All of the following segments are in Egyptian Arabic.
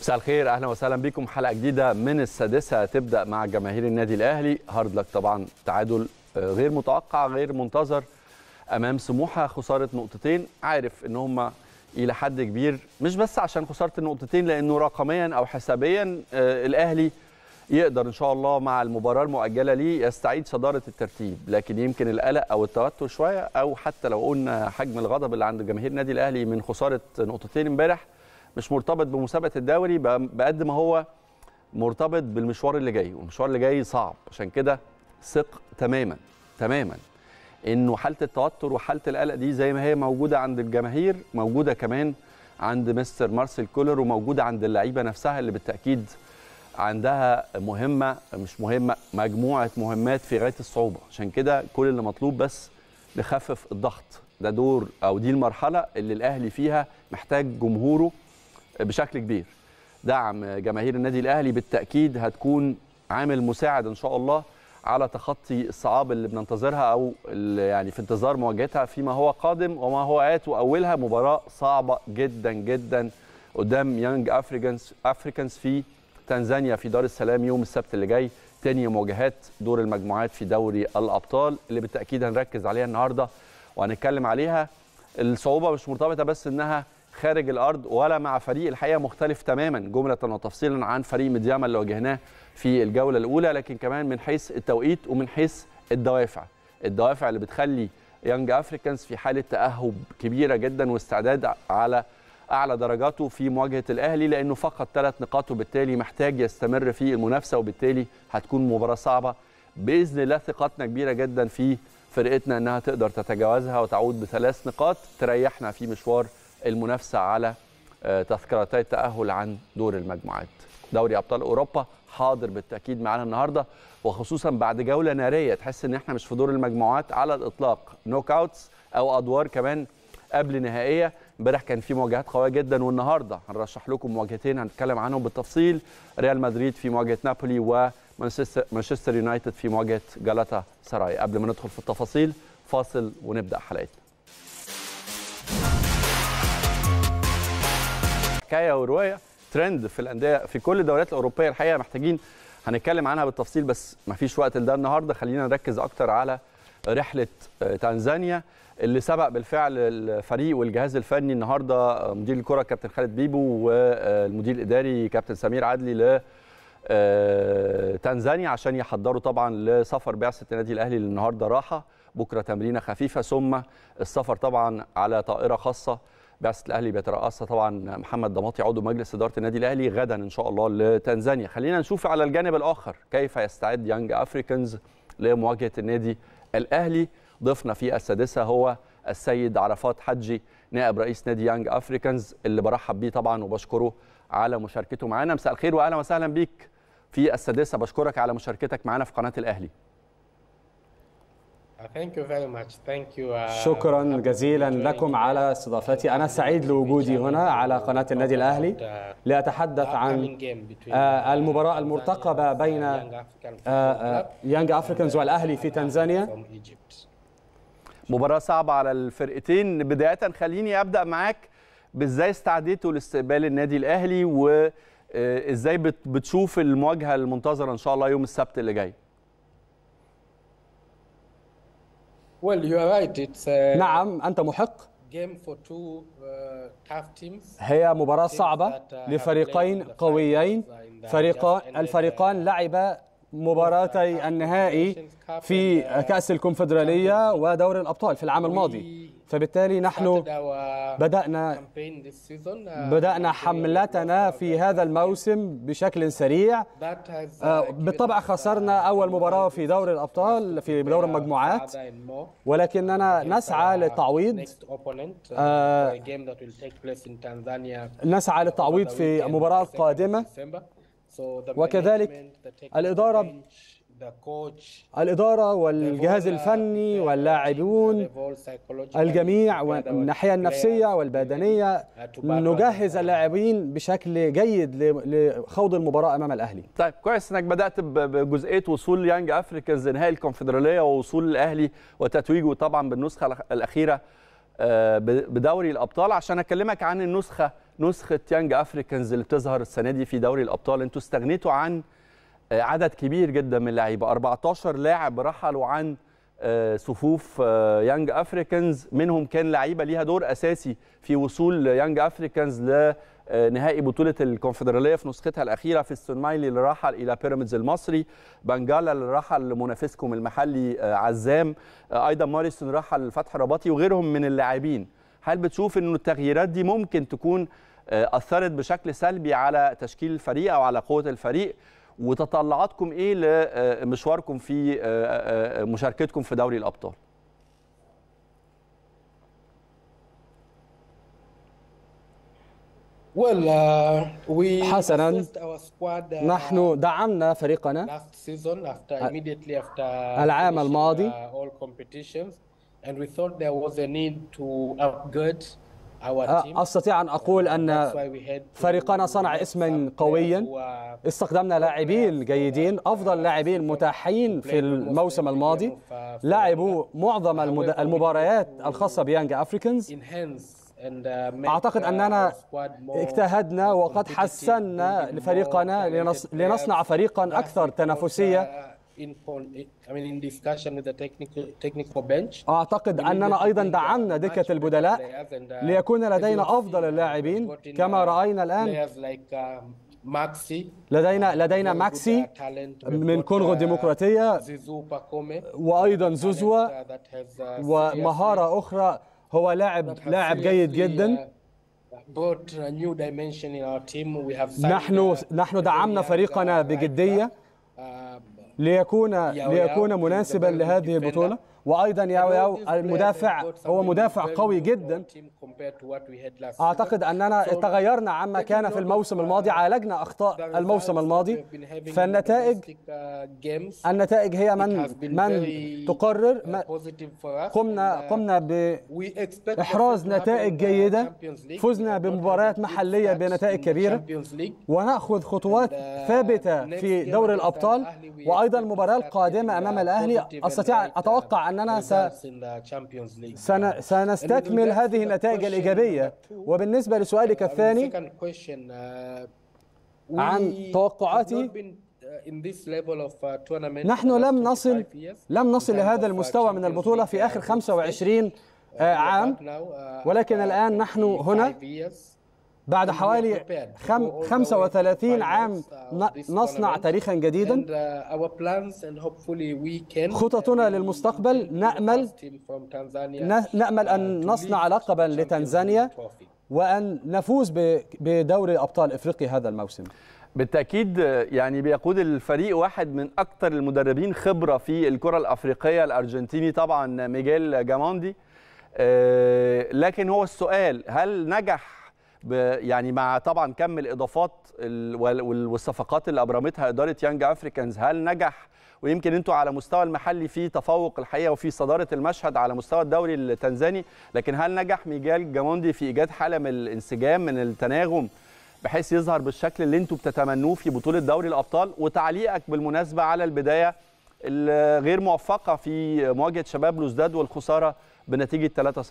مساء الخير اهلا وسهلا بكم حلقه جديده من السادسه تبدا مع جماهير النادي الاهلي هارد لك طبعا تعادل غير متوقع غير منتظر امام سموحه خساره نقطتين عارف ان هم الى حد كبير مش بس عشان خساره النقطتين لانه رقميا او حسابيا الاهلي يقدر ان شاء الله مع المباراه المؤجله ليه يستعيد صداره الترتيب لكن يمكن القلق او التوتر شويه او حتى لو قلنا حجم الغضب اللي عند جماهير النادي الاهلي من خساره نقطتين امبارح مش مرتبط بمسابقه الدوري بقد ما هو مرتبط بالمشوار اللي جاي والمشوار اللي جاي صعب عشان كده ثق تماما تماما انه حاله التوتر وحاله القلق دي زي ما هي موجوده عند الجماهير موجوده كمان عند مستر مارسيل كولر وموجوده عند اللعيبه نفسها اللي بالتاكيد عندها مهمه مش مهمه مجموعه مهمات في غايه الصعوبه عشان كده كل اللي مطلوب بس نخفف الضغط ده دور او دي المرحله اللي الاهلي فيها محتاج جمهوره بشكل كبير دعم جماهير النادي الاهلي بالتاكيد هتكون عامل مساعد ان شاء الله على تخطي الصعاب اللي بننتظرها او اللي يعني في انتظار مواجهتها فيما هو قادم وما هو ات واولها مباراه صعبه جدا جدا قدام يانج افريكانز افريكانز في تنزانيا في دار السلام يوم السبت اللي جاي تاني مواجهات دور المجموعات في دوري الابطال اللي بالتاكيد هنركز عليها النهارده وهنتكلم عليها الصعوبه مش مرتبطه بس انها خارج الارض ولا مع فريق الحقيقه مختلف تماما جمله وتفصيلا عن فريق مدياما اللي واجهناه في الجوله الاولى لكن كمان من حيث التوقيت ومن حيث الدوافع الدوافع اللي بتخلي يانج افريكانز في حاله تاهب كبيره جدا واستعداد على اعلى درجاته في مواجهه الاهلي لانه فقط ثلاث نقاط وبالتالي محتاج يستمر في المنافسه وبالتالي هتكون مباراه صعبه باذن الله ثقتنا كبيره جدا في فرقتنا انها تقدر تتجاوزها وتعود بثلاث نقاط تريحنا في مشوار المنافسه على تذكرتي التاهل عن دور المجموعات دوري ابطال اوروبا حاضر بالتاكيد معانا النهارده وخصوصا بعد جوله ناريه تحس ان احنا مش في دور المجموعات على الاطلاق نوك اوتس او ادوار كمان قبل نهائيه امبارح كان في مواجهات قويه جدا والنهارده هنرشح لكم مواجهتين هنتكلم عنهم بالتفصيل ريال مدريد في مواجهه نابولي ومانشستر مانشستر يونايتد في مواجهه جالاتا سراي قبل ما ندخل في التفاصيل فاصل ونبدا حلقتنا حكايه وروايه ترند في الانديه في كل الدوريات الاوروبيه الحقيقه محتاجين هنتكلم عنها بالتفصيل بس ما فيش وقت لده النهارده خلينا نركز اكتر على رحله تنزانيا اللي سبق بالفعل الفريق والجهاز الفني النهارده مدير الكره كابتن خالد بيبو والمدير الاداري كابتن سمير عدلي ل تنزانيا عشان يحضروا طبعا لسفر بعثه النادي الاهلي اللي النهارده راحه بكره تمرينه خفيفه ثم السفر طبعا على طائره خاصه بعثه الاهلي بيترأسها طبعا محمد ضماطي عضو مجلس اداره النادي الاهلي غدا ان شاء الله لتنزانيا خلينا نشوف على الجانب الاخر كيف يستعد يانج افريكانز لمواجهه النادي الاهلي ضيفنا في السادسه هو السيد عرفات حجي نائب رئيس نادي يانج افريكانز اللي برحب بيه طبعا وبشكره على مشاركته معانا مساء الخير واهلا وسهلا بيك في السادسه بشكرك على مشاركتك معانا في قناه الاهلي شكرا جزيلا لكم على استضافتي انا سعيد لوجودي هنا على قناه النادي الاهلي لاتحدث عن المباراه المرتقبه بين يانج افريكانز والاهلي في تنزانيا مباراه صعبه على الفرقتين بدايه خليني ابدا معاك بازاي استعديتوا لاستقبال النادي الاهلي وازاي بتشوف المواجهه المنتظره ان شاء الله يوم السبت اللي جاي Well, you are right. It's a نعم أنت محق. Game for two, uh, tough teams. هي مباراة صعبة لفريقين قويين فريقان الفريقان لعبا مباراتي النهائي في كأس الكونفدرالية ودوري الأبطال في العام الماضي فبالتالي نحن بدأنا بدأنا حملتنا في هذا الموسم بشكل سريع بالطبع خسرنا أول مباراة في دوري الأبطال في دور المجموعات ولكننا نسعى للتعويض نسعى للتعويض في مباراة قادمة وكذلك الإدارة الإدارة والجهاز الفني واللاعبون الجميع والناحية النفسية والبدنية نجهز اللاعبين بشكل جيد لخوض الباراة أمام الأهلي طيب كويس انك بدات بجزئيه وصول يانج افريكانز نهائي الكونفدراليه ووصول الاهلي وتتويجه طبعا بالنسخه الاخيره بدوري الابطال عشان اكلمك عن النسخه نسخه يانج افريكانز اللي بتظهر السنه دي في دوري الابطال انتوا استغنيتوا عن آه، عدد كبير جدا من اللعيبه 14 لاعب رحلوا عن آه، صفوف آه، يانج افريكانز منهم كان لعيبه ليها دور اساسي في وصول يانج افريكانز لنهائي بطوله الكونفدراليه في نسختها الاخيره في السونمايلي اللي رحل الى بيراميدز المصري بنجالا اللي رحل لمنافسكم المحلي آه، عزام آه، ايضا ماريسون رحل لفتح رباطي وغيرهم من اللاعبين هل بتشوف انه التغييرات دي ممكن تكون آه، اثرت بشكل سلبي على تشكيل الفريق او على قوه الفريق وتطلعاتكم ايه لمشواركم في آه، آه، آه، مشاركتكم في دوري الابطال Well, uh, we حسناً. assessed our squad uh, نحن دعمنا فريقنا last season after immediately after العام finishing, الماضي. uh, all competitions, and we thought there was a need to upgrade our أ- team. أستطيع أن أقول That's أن why we had to فريقنا صنع get اسما some players قويا who are استخدمنا لاعبين جيدين أفضل لاعبين متاحين في الموسم الماضي لعبوا معظم المد- المباريات الخاصة بيانج أفريكانز enhance and uh, make أعتقد uh, أننا our squad more اجتهدنا وقد competitive, حسنا bringing لفريقنا more لنص... talented لنصنع players. فريقا That أكثر because, تنافسية uh, in con- I mean in discussion with the technical technical bench أعتقد we needed أننا to أيضا bring, uh, دعمنا much دكة better البدلاء players and, uh, ليكون as you لدينا have أفضل seen, uh, اللاعبين we've gotten, كما uh, رأينا الآن players like um, Maxi لدينا لدينا very good, ماكسي uh, talent. We've من got, كونغو uh, الديمقراطية Zizou Pakome وأيضا زوزوا talent, uh, that has, uh, seriously- ومهارة أخرى هو لاعب that has لاعب جيد seriously, جدا uh, brought a new dimension in our team. We have signed, نحن uh, نحن a دعمنا very young, فريقنا uh, right بجدية back. Um, ليكون ليكون ياو مناسبا is a very good لهذه defender. البطولة وأيضا ياو all ياو these players المدافع have brought هو something مدافع very قوي good to our جدا team compared to what we had last أعتقد season. أننا So تغيرنا عما كان في الموسم الماضي عالجنا the أخطاء الموسم results الماضي we've been having in فالنتائج domestic, uh, games, النتائج هي it من has been من very, تقرر uh, ما- positive for us. قمنا and, uh, قمنا we expect the بإحراز same to happen نتائج in the جيدة Champions League. فزنا We have not بمباريات had a good محلية start بنتائج in the كبيرة Champions League. ونأخذ خطوات And, uh, ثابتة next في game دوري against الأبطال الأهلي we وأيضا expect to المباراة start القادمة getting, أمام uh, الأهلي positive and أستطيع right, uh, أتوقع أننا س results in the Champions League. سن... And سنستكمل with regards to هذه the النتائج question الإيجابية number two, وبالنسبة لسؤالك I mean, الثاني second question, uh, we عن have توقعاتي not been, uh, in this level of, uh, tournament نحن for the last لم نصل 25 years لم نصل in terms لهذا of, uh, المستوى من Champions البطولة League, في uh, آخر group stage. 25 Uh, آه، we are عام back now, uh, ولكن after الآن نحن هنا 25 years. بعد And we are حوالي prepared to خم... go all the way to 35 finals, عام uh, ن- of this نصنع tournament. تاريخا جديدا And, uh, our plans and hopefully we can, خططنا uh, we للمستقبل intend to be the نأمل first team from Tanzania, ن- نأمل أن uh, to نصنع lift لقبا the Champions لتنزانيا League trophy. وأن نفوز ب... بدوري أبطال إفريقيا هذا الموسم بالتاكيد يعني بيقود الفريق واحد من اكثر المدربين خبره في الكره الافريقيه الارجنتيني طبعا ميجيل جاموندي آه، لكن هو السؤال هل نجح ب- يعني مع طبعا كم الاضافات ال- وال- وال- والصفقات اللي ابرمتها اداره يانج افريكانز هل نجح ويمكن انتوا على مستوى المحلي في تفوق الحقيقه وفي صداره المشهد على مستوى الدوري التنزاني لكن هل نجح ميجيل جاموندي في ايجاد حاله من الانسجام من التناغم بحيث يظهر بالشكل اللي انتوا بتتمنوه في بطوله دوري الابطال وتعليقك بالمناسبه على البدايه الغير موفقه في مواجهه شباب بلوزداد والخساره بنتيجه 3-0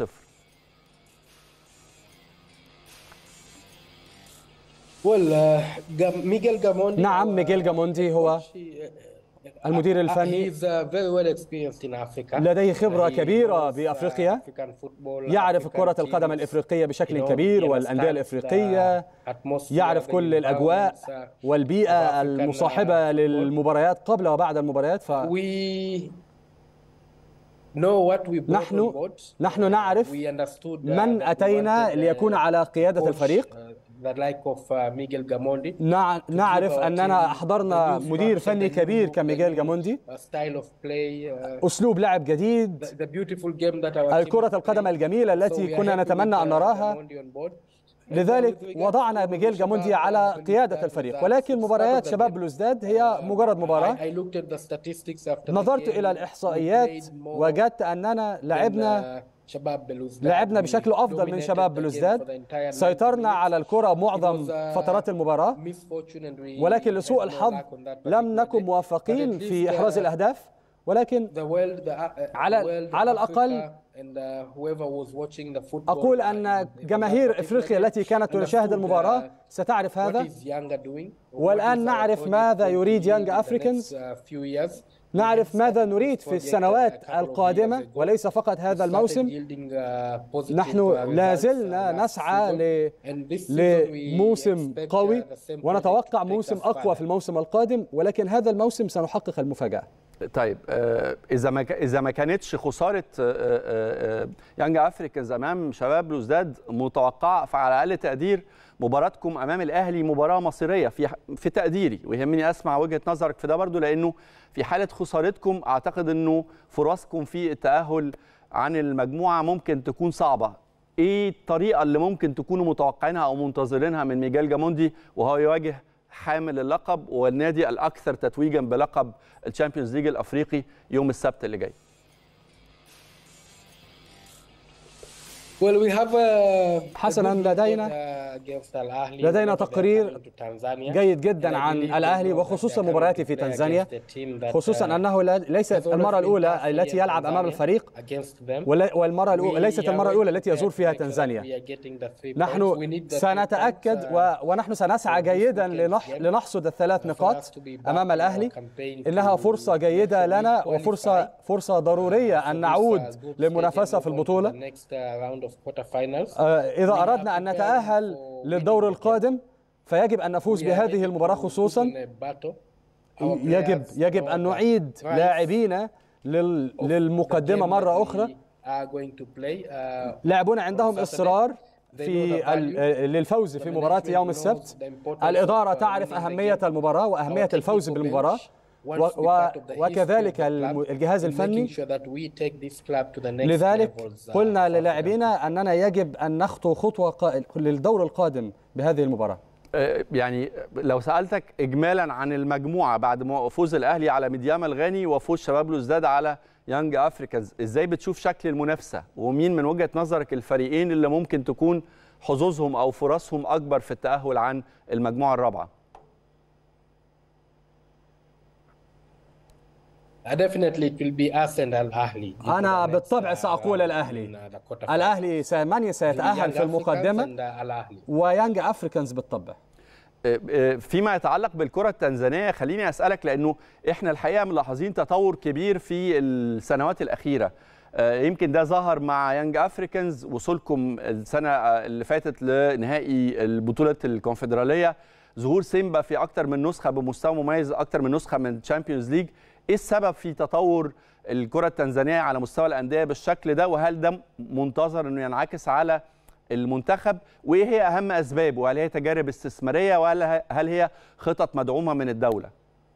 Well, uh, Gam- Miguel Gamondi. نعم our, ميغيل جاموندي هو coach, he- uh, المدير uh, الفني. He's uh, very well experienced in Africa. لديه خبرة He كبيرة knows, uh, بأفريقيا. African football, يعرف African كرة القدم teams. الإفريقية You بشكل know, كبير he والأندية understands الإفريقية the atmosphere, يعرف the كل الأجواء environments, uh, والبيئة of African, uh, المصاحبة football. للمباريات قبل وبعد المباريات ف We know what we brought نحن on board. نحن نعرف We understood uh, من that we أتينا wanted, uh, ليكون على قيادة coach, الفريق uh, the like of uh, Miguel Gamondi. نع- نعرف our أننا team أحضرنا the new مدير structure, فني the new كبير look, كميغيل the new, جاموندي uh, style of play, uh, أسلوب لعب جديد the, the beautiful game that our team الكرة is القدم playing. الجميلة So التي we are كنا happy نتمنى with, أن uh, نراها Gamondi on board. لذلك And, uh, with regards وضعنا to ميغيل Shabab, جاموندي uh, على Belouizdad قيادة الفريق results, ولكن it's part مباريات of the شباب game. بلوزداد هي مجرد I, مباراة I looked at the statistics after the نظرت game. إلى We الإحصائيات played more وجدت أننا than, لعبنا uh, شباب بلوزداد. لعبنا We بشكل أفضل من dominated شباب the game for بلوزداد the entire 90 سيطرنا minutes. على الكرة It معظم was, uh, فترات المباراة misfortune and we ولكن had لسوء no الحظ luck on that لم particular نكن day. But موفقين at في least, إحراز uh, الأهداف ولكن the world, the, uh, على- the world, على Africa, الأقل and uh, whoever was watching the football, أقول uh, أن in the جماهير particular إفريقيا game التي كانت تشاهد understood, المباراة uh, ستعرف what هذا is Yanga doing, what والآن is our نعرف project ماذا going to يريد be Young in the Africans. next, uh, few years. We نعرف had ماذا started نريد this في project, uh, السنوات a couple of years القادمة ago. وليس فقط هذا We started الموسم yielding, uh, positive, نحن uh, لا results, uh, زلنا last نسعى season. ل- And this season we لموسم expect, uh, قوي the same project ونتوقع to take موسم us أقوى further. في الموسم القادم ولكن هذا الموسم سنحقق المفاجأة طيب آه، اذا ما ك- اذا ما كانتش خساره آه، آه، آه، يانج افريكانز امام شباب بلوزداد متوقعه فعلى اقل تقدير مباراتكم امام الاهلي مباراه مصيريه في في تقديري ويهمني اسمع وجهه نظرك في ده برضو لانه في حاله خسارتكم اعتقد انه فرصكم في التاهل عن المجموعه ممكن تكون صعبه ايه الطريقه اللي ممكن تكونوا متوقعينها او منتظرينها من ميجال جاموندي وهو يواجه حامل اللقب والنادي الاكثر تتويجا بلقب الشامبيونز ليج الافريقي يوم السبت اللي جاي Well, we have a, a حسناً، good لدينا- report, uh, against Al Ahly لدينا whenever they're تقرير coming to Tanzania. جيد And جدا I عن believe they الأهلي know that وخصوصا they're coming مبارياته to في play تنزانيا against a team that, خصوصا uh, أنه لا- has ليست always المرة been tough الأولى here التي in يلعب أمام Tanzania الفريق against them. ولا- والمرة الأولى We ليست are المرة well الأولى التي prepared يزور to فيها make sure that تنزانيا we are getting the three points. We نحن need the three سنتأكد points, uh, و... ونحن سنسعى for this جيدا weekend's لنح... game. لنحصد الثلاث for us نقاط to be back أمام in our الأهلي campaign إنها to فرصة make جيدة sure we لنا qualify, وفرصة فرصة ضرورية uh, أن for this, نعود uh, group للمنافسة stage في and go on to البطولة the next, uh, round of quarterfinals. آه، إذا We are أردنا أن preparing نتأهل for للدور winning the game. القادم فيجب أن نفوز We are بهذه ready المباراة to put خصوصا in a battle. Our يجب players يجب know أن the نعيد price لاعبين لل... of the للمقدمة game مرة that أخرى we are going to play. Uh, لاعبون عندهم on Saturday. إصرار They know في the ال- value. للفوز في The مباراة management يوم knows السبت the importance الإدارة of, uh, تعرف winning the أهمية game. المباراة وأهمية Our الفوز technical بالمباراة bench و... wants to be و... part of the history وكذلك of the الم- club الجهاز in الفني making sure that we take this club to the next لذلك levels, uh, قلنا of للاعبينا أننا يجب أن نخطو خطوة قا- للدور القادم بهذه المباراة آه، يعني لو سالتك اجمالا عن المجموعه بعد ما فوز الاهلي على ميدياما الغاني وفوز شباب بلوزداد على يانج افريكانز ازاي بتشوف شكل المنافسه ومين من وجهه نظرك الفريقين اللي ممكن تكون حظوظهم او فرصهم اكبر في التاهل عن المجموعه الرابعه Uh, definitely it will be us and Al Ahly. أنا بالطبع سأقول الأهلي الأهلي س- من سيتأهل في المقدمة ويانج أفريكانز بالطبع آه، آه، فيما يتعلق بالكره التنزانيه خليني اسالك لانه احنا الحقيقه ملاحظين تطور كبير في السنوات الاخيره آه، يمكن ده ظهر مع يانج افريكانز وصولكم السنه آه، اللي فاتت لنهائي البطوله الكونفدراليه ظهور سيمبا في اكتر من نسخه بمستوى مميز اكتر من نسخه من تشامبيونز ليج ايه السبب في تطور الكره التنزانيه على مستوى الانديه بالشكل ده وهل ده منتظر انه ينعكس على المنتخب وايه هي اهم اسبابه هل هي تجارب استثماريه ولا هل هي خطط مدعومه من الدوله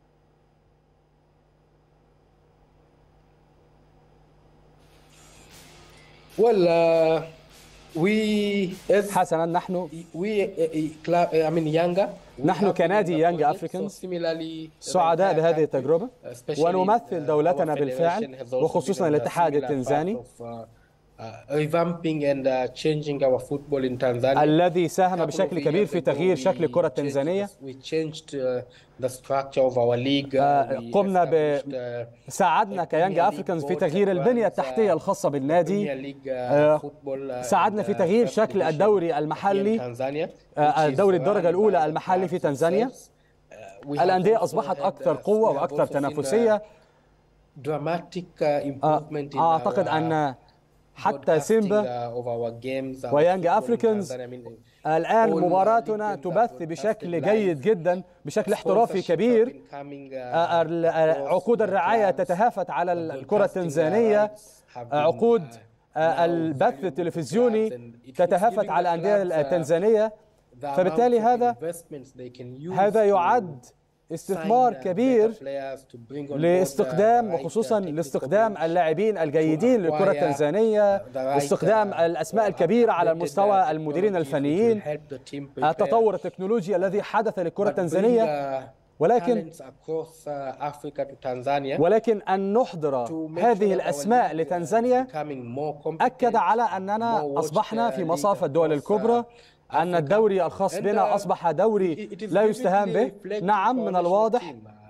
Well, uh, we as حسنا نحن we uh, uh, club, uh, I mean Yanga. we نحن have been كنادي in the Young project, Africans so similarly the سعداء entire بهذه country, التجربة especially, ونمثل uh, دولتنا our بالفعل federation has also وخصوصا been on a الاتحاد similar التنزاني path of, uh, uh, revamping and uh, changing our football in Tanzania. الذي ساهم couple of بشكل years كبير في ago, تغيير we شكل الكرة changed التنزانية the- We changed uh, the structure of our league. uh, آه، we قمنا ب- established, uh, ساعدنا كيانج افريكانز في تغيير البنية التحتية الخاصة Premier بالنادي League, uh, آه، football, uh, ساعدنا in في the تغيير first شكل division الدوري here in المحلي Tanzania, آه، which is الدوري run الدرجة by الأولى the المحلي في clubs تنزانيا themselves. Uh, we have الأندية also أصبحت had, أكثر uh, قوة we have وأكثر also seen, uh, تنافسية dramatic, uh, improvement in أعتقد our أن حتى broadcasting, سيمبا uh, of our games, our ويانج football in أفريكانز Tanzania. I mean, الآن all مباراتنا league games are تبث broadcasted بشكل live. جيد جدا بشكل احترافي sponsorship كبير have been coming, uh, آه، ال- آه، across عقود the الرعاية clubs. تتهافت على The الكرة broadcasting التنزانية rights have been, عقود uh, آه، now البث valuable to التلفزيوني clubs and it is تتهافت giving على the الأندية clubs, uh, التنزانية the amount فبالتالي of هذا investments they can use هذا to يعد استثمار sign, uh, كبير better players to bring on board, uh, لاستخدام the right, uh, وخصوصا technical لاستخدام bench. اللاعبين الجيدين acquire للكرة التنزانية the right, استخدام uh, الأسماء or الكبيرة على updated, uh, مستوى المديرين technologies which will الفنيين help the team prepare, التطور التكنولوجي الذي حدث للكرة but bring, التنزانية uh, ولكن- talents across, uh, Africa to Tanzania ولكن أن نحضر to make sure هذه that our الأسماء league, uh, لتنزانيا becoming more competent, أكد على أننا more watched, أصبحنا uh, في league مصاف الدول across, uh, الكبرى أن Africa. الدوري الخاص And, بنا uh, أصبح دوري it- it is لا يستهان vividly به reflected نعم for من our national الواضح team. Uh,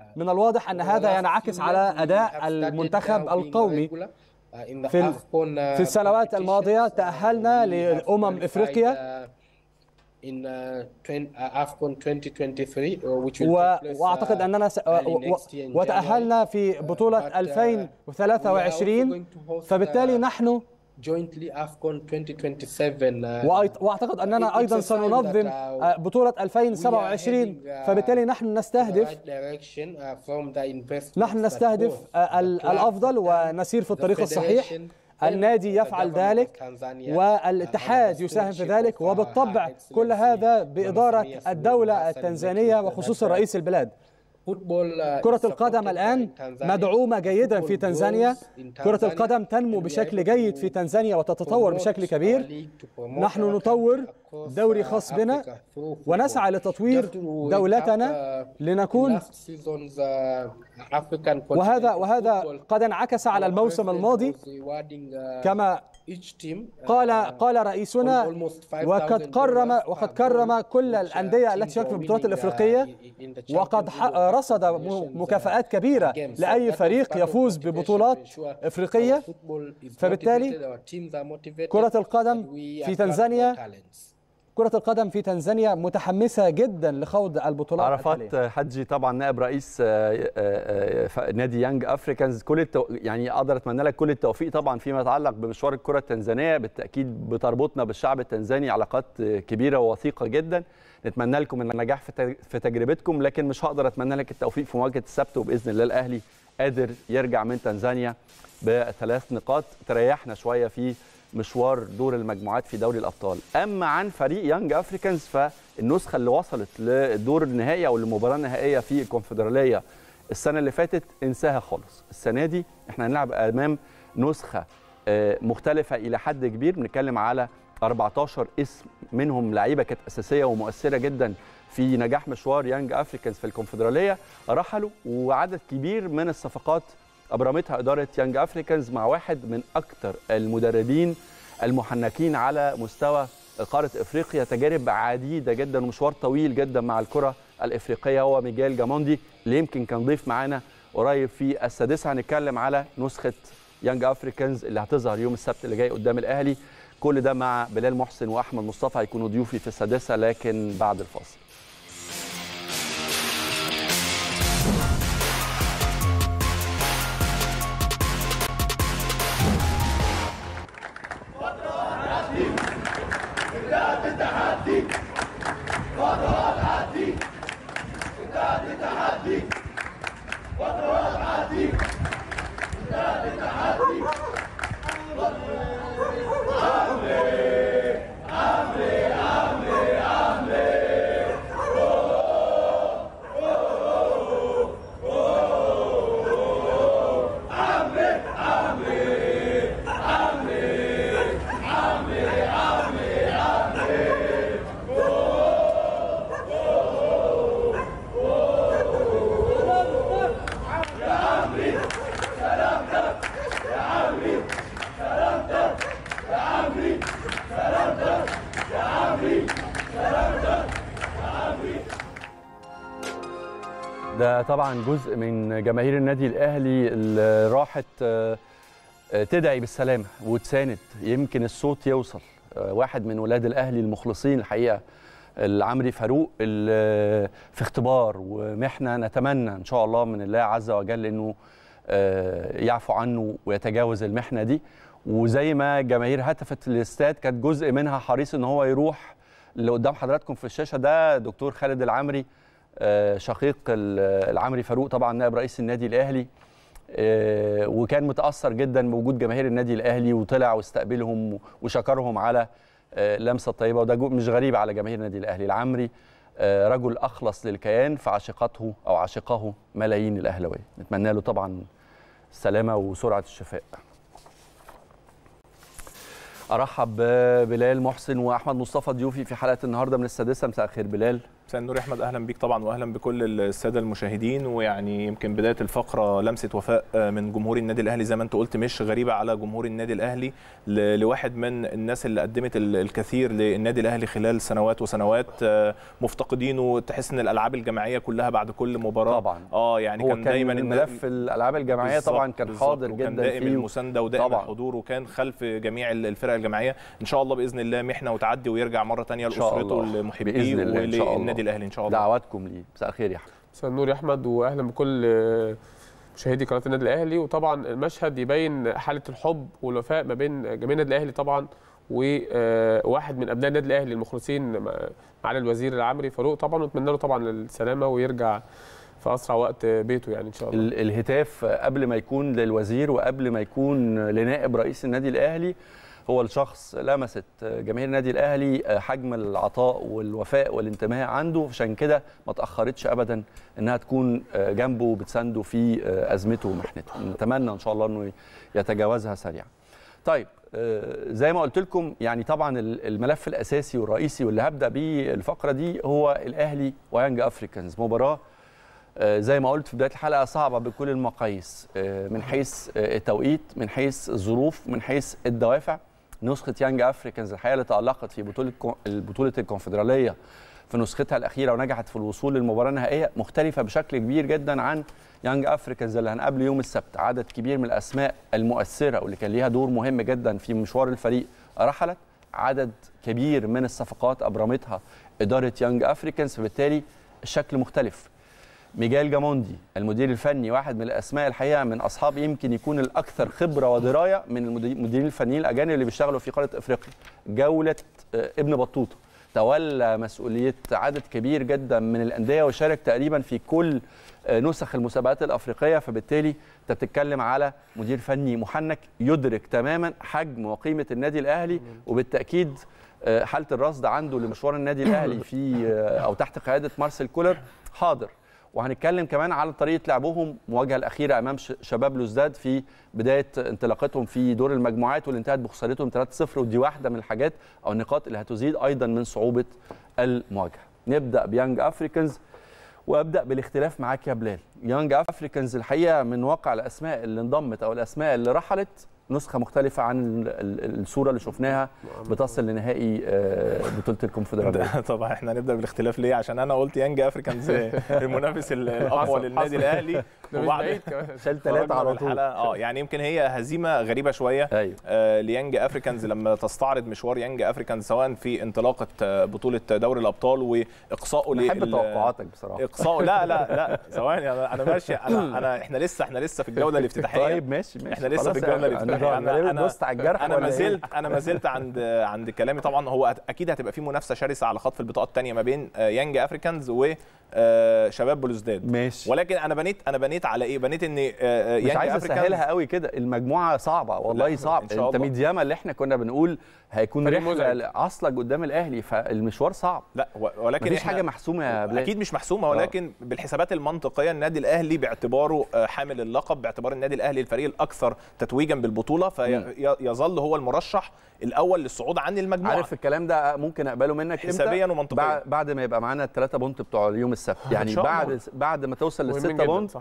من الواضح أن هذا ينعكس على أداء المنتخب القومي في في السنوات الماضية تأهلنا لأمم إفريقيا in uh, AFCON 2023 which will و... take place واعتقد اننا س... و... وتاهلنا في بطوله 2023 فبالتالي نحن jointly AFCON 2027 واعتقد اننا ايضا سننظم بطوله 2027 فبالتالي نحن نستهدف نحن نستهدف الافضل ونسير في الطريق الصحيح النادي يفعل ذلك والاتحاد يساهم في ذلك وبالطبع كل هذا بإدارة الدولة التنزانية وخصوصا رئيس البلاد كرة القدم الآن مدعومة جيدا في تنزانيا كرة القدم تنمو بشكل جيد في تنزانيا وتتطور بشكل كبير نحن نطور دوري خاص بنا ونسعى لتطوير دولتنا لنكون وهذا وهذا قد انعكس على الموسم الماضي كما قال قال رئيسنا وقد كرم وقد كرم كل الانديه التي شاركت في البطولات الافريقيه وقد رصد مكافآت كبيره لاي فريق يفوز ببطولات افريقيه فبالتالي كره القدم في تنزانيا كرة القدم في تنزانيا متحمسة جدا لخوض البطولات عرفات حجي طبعا نائب رئيس نادي يانج افريكانز كل التو... يعني اقدر اتمنى لك كل التوفيق طبعا فيما يتعلق بمشوار الكرة التنزانية بالتأكيد بتربطنا بالشعب التنزاني علاقات كبيرة ووثيقة جدا نتمنى لكم النجاح في تجربتكم لكن مش هقدر اتمنى لك التوفيق في مواجهة السبت وباذن الله الاهلي قادر يرجع من تنزانيا بثلاث نقاط تريحنا شويه في مشوار دور المجموعات في دوري الابطال اما عن فريق يانج افريكانز فالنسخه اللي وصلت للدور النهائي او المباراه النهائيه في الكونفدراليه السنه اللي فاتت انساها خالص السنه دي احنا هنلعب امام نسخه مختلفه الى حد كبير بنتكلم على 14 اسم منهم لعيبه كانت اساسيه ومؤثره جدا في نجاح مشوار يانج افريكانز في الكونفدراليه رحلوا وعدد كبير من الصفقات ابرمتها اداره يانج افريكانز مع واحد من اكثر المدربين المحنكين على مستوى قاره افريقيا تجارب عديده جدا ومشوار طويل جدا مع الكره الافريقيه هو ميجيل جاموندي اللي يمكن كان ضيف معانا قريب في السادسه هنتكلم على نسخه يانج افريكانز اللي هتظهر يوم السبت اللي جاي قدام الاهلي كل ده مع بلال محسن واحمد مصطفى هيكونوا ضيوفي في السادسه لكن بعد الفاصل ده طبعا جزء من جماهير النادي الاهلي اللي راحت تدعي بالسلامه وتساند يمكن الصوت يوصل واحد من ولاد الاهلي المخلصين الحقيقه العمري فاروق في اختبار ومحنه نتمنى ان شاء الله من الله عز وجل انه يعفو عنه ويتجاوز المحنه دي وزي ما جماهير هتفت الاستاد كانت جزء منها حريص ان هو يروح اللي قدام حضراتكم في الشاشه ده دكتور خالد العمري شقيق العمري فاروق طبعا نائب رئيس النادي الاهلي وكان متاثر جدا بوجود جماهير النادي الاهلي وطلع واستقبلهم وشكرهم على لمسه طيبه وده مش غريب على جماهير النادي الاهلي العمري رجل اخلص للكيان فعشقته او عشقه ملايين الاهلاويه نتمنى له طبعا السلامه وسرعه الشفاء ارحب ببلال محسن واحمد مصطفى ضيوفي في حلقه النهارده من السادسه مساء الخير بلال مساء النور يا احمد اهلا بيك طبعا واهلا بكل الساده المشاهدين ويعني يمكن بدايه الفقره لمسه وفاء من جمهور النادي الاهلي زي ما انت قلت مش غريبه على جمهور النادي الاهلي لواحد من الناس اللي قدمت الكثير للنادي الاهلي خلال سنوات وسنوات مفتقدينه تحس ان الالعاب الجماعيه كلها بعد كل مباراه طبعا اه يعني كان, كان دايما الملف الالعاب الجماعيه طبعا كان حاضر جدا وكان دائم فيه المسانده ودائم الحضور وكان خلف جميع الفرق الجماعيه ان شاء الله باذن الله محنه وتعدي ويرجع مره ثانيه لاسرته لمحبيه وللنادي الاهلي ان شاء الله دعواتكم ليه مساء الخير يا احمد مساء النور يا احمد واهلا بكل مشاهدي قناه النادي الاهلي وطبعا المشهد يبين حاله الحب والوفاء ما بين جميع النادي الاهلي طبعا وواحد من ابناء النادي الاهلي المخلصين معالي الوزير العمري فاروق طبعا ونتمنى له طبعا السلامه ويرجع في اسرع وقت بيته يعني ان شاء الله الهتاف قبل ما يكون للوزير وقبل ما يكون لنائب رئيس النادي الاهلي هو الشخص لمست جماهير النادي الاهلي حجم العطاء والوفاء والانتماء عنده عشان كده ما تاخرتش ابدا انها تكون جنبه وبتسانده في ازمته ومحنته نتمنى ان شاء الله انه يتجاوزها سريعا طيب زي ما قلت لكم يعني طبعا الملف الاساسي والرئيسي واللي هبدا بيه الفقره دي هو الاهلي ويانج افريكانز مباراه زي ما قلت في بدايه الحلقه صعبه بكل المقاييس من حيث التوقيت من حيث الظروف من حيث الدوافع نسخه يانج افريكانز الحقيقه اللي تالقت في بطوله بطوله الكونفدراليه في نسختها الاخيره ونجحت في الوصول للمباراه النهائيه مختلفه بشكل كبير جدا عن يانج افريكانز اللي هنقابله يوم السبت عدد كبير من الاسماء المؤثره واللي كان ليها دور مهم جدا في مشوار الفريق رحلت عدد كبير من الصفقات ابرمتها اداره يانج افريكانز فبالتالي الشكل مختلف ميجال جاموندي المدير الفني واحد من الاسماء الحقيقه من اصحاب يمكن يكون الاكثر خبره ودرايه من المديرين الفنيين الاجانب اللي بيشتغلوا في قاره افريقيا جوله ابن بطوطه تولى مسؤوليه عدد كبير جدا من الانديه وشارك تقريبا في كل نسخ المسابقات الافريقيه فبالتالي انت بتتكلم على مدير فني محنك يدرك تماما حجم وقيمه النادي الاهلي وبالتاكيد حاله الرصد عنده لمشوار النادي الاهلي في او تحت قياده مارسيل كولر حاضر وهنتكلم كمان على طريقه لعبهم المواجهه الاخيره امام شباب لوزداد في بدايه انطلاقتهم في دور المجموعات واللي انتهت بخسارتهم 3-0 ودي واحده من الحاجات او النقاط اللي هتزيد ايضا من صعوبه المواجهه. نبدا بيانج افريكانز وابدا بالاختلاف معاك يا بلال. يانج افريكانز الحقيقه من واقع الاسماء اللي انضمت او الاسماء اللي رحلت نسخه مختلفه عن الصوره اللي شفناها بتصل لنهائي بطوله الكونفدراليه طبعا احنا هنبدا بالاختلاف ليه عشان انا قلت يانج افريكانز المنافس الاقوى للنادي الاهلي وبعد شال ثلاثه على طول اه يعني يمكن هي هزيمه غريبه شويه أيوه. آه ليانج افريكانز لما تستعرض مشوار يانج افريكانز سواء في انطلاقه بطوله دوري الابطال واقصائه بحب توقعاتك بصراحه اقصائه لا لا لا ثواني انا ماشي انا انا احنا لسه احنا لسه في الجوله الافتتاحيه طيب ماشي ماشي احنا لسه في الجوله الافتتاحيه انا انا بصت على الجرح انا ما زلت انا ما زلت عند عند كلامي طبعا هو اكيد هتبقى في منافسه شرسه على خطف البطاقه الثانيه ما بين يانج افريكانز و شباب بلوزداد ماشي ولكن انا بنيت انا بنيت على ايه بنيت ان يانج مش عايز اسهلها قوي كده المجموعه صعبه والله صعب انت ميدياما اللي احنا كنا بنقول هيكون رحله عصلك قدام الاهلي فالمشوار صعب لا ولكن مفيش حاجه محسومه يا بلال اكيد مش محسومه ولكن أوه. بالحسابات المنطقيه النادي الاهلي باعتباره حامل اللقب باعتبار النادي الاهلي الفريق الاكثر تتويجا بالبطوله فيظل هو المرشح الاول للصعود عن المجموعه عارف الكلام ده ممكن اقبله منك حسابيا ومنطقيا بعد ما يبقى معانا الثلاثه بونت بتوع اليوم السبت يعني بعد بعد ما توصل للسته بونت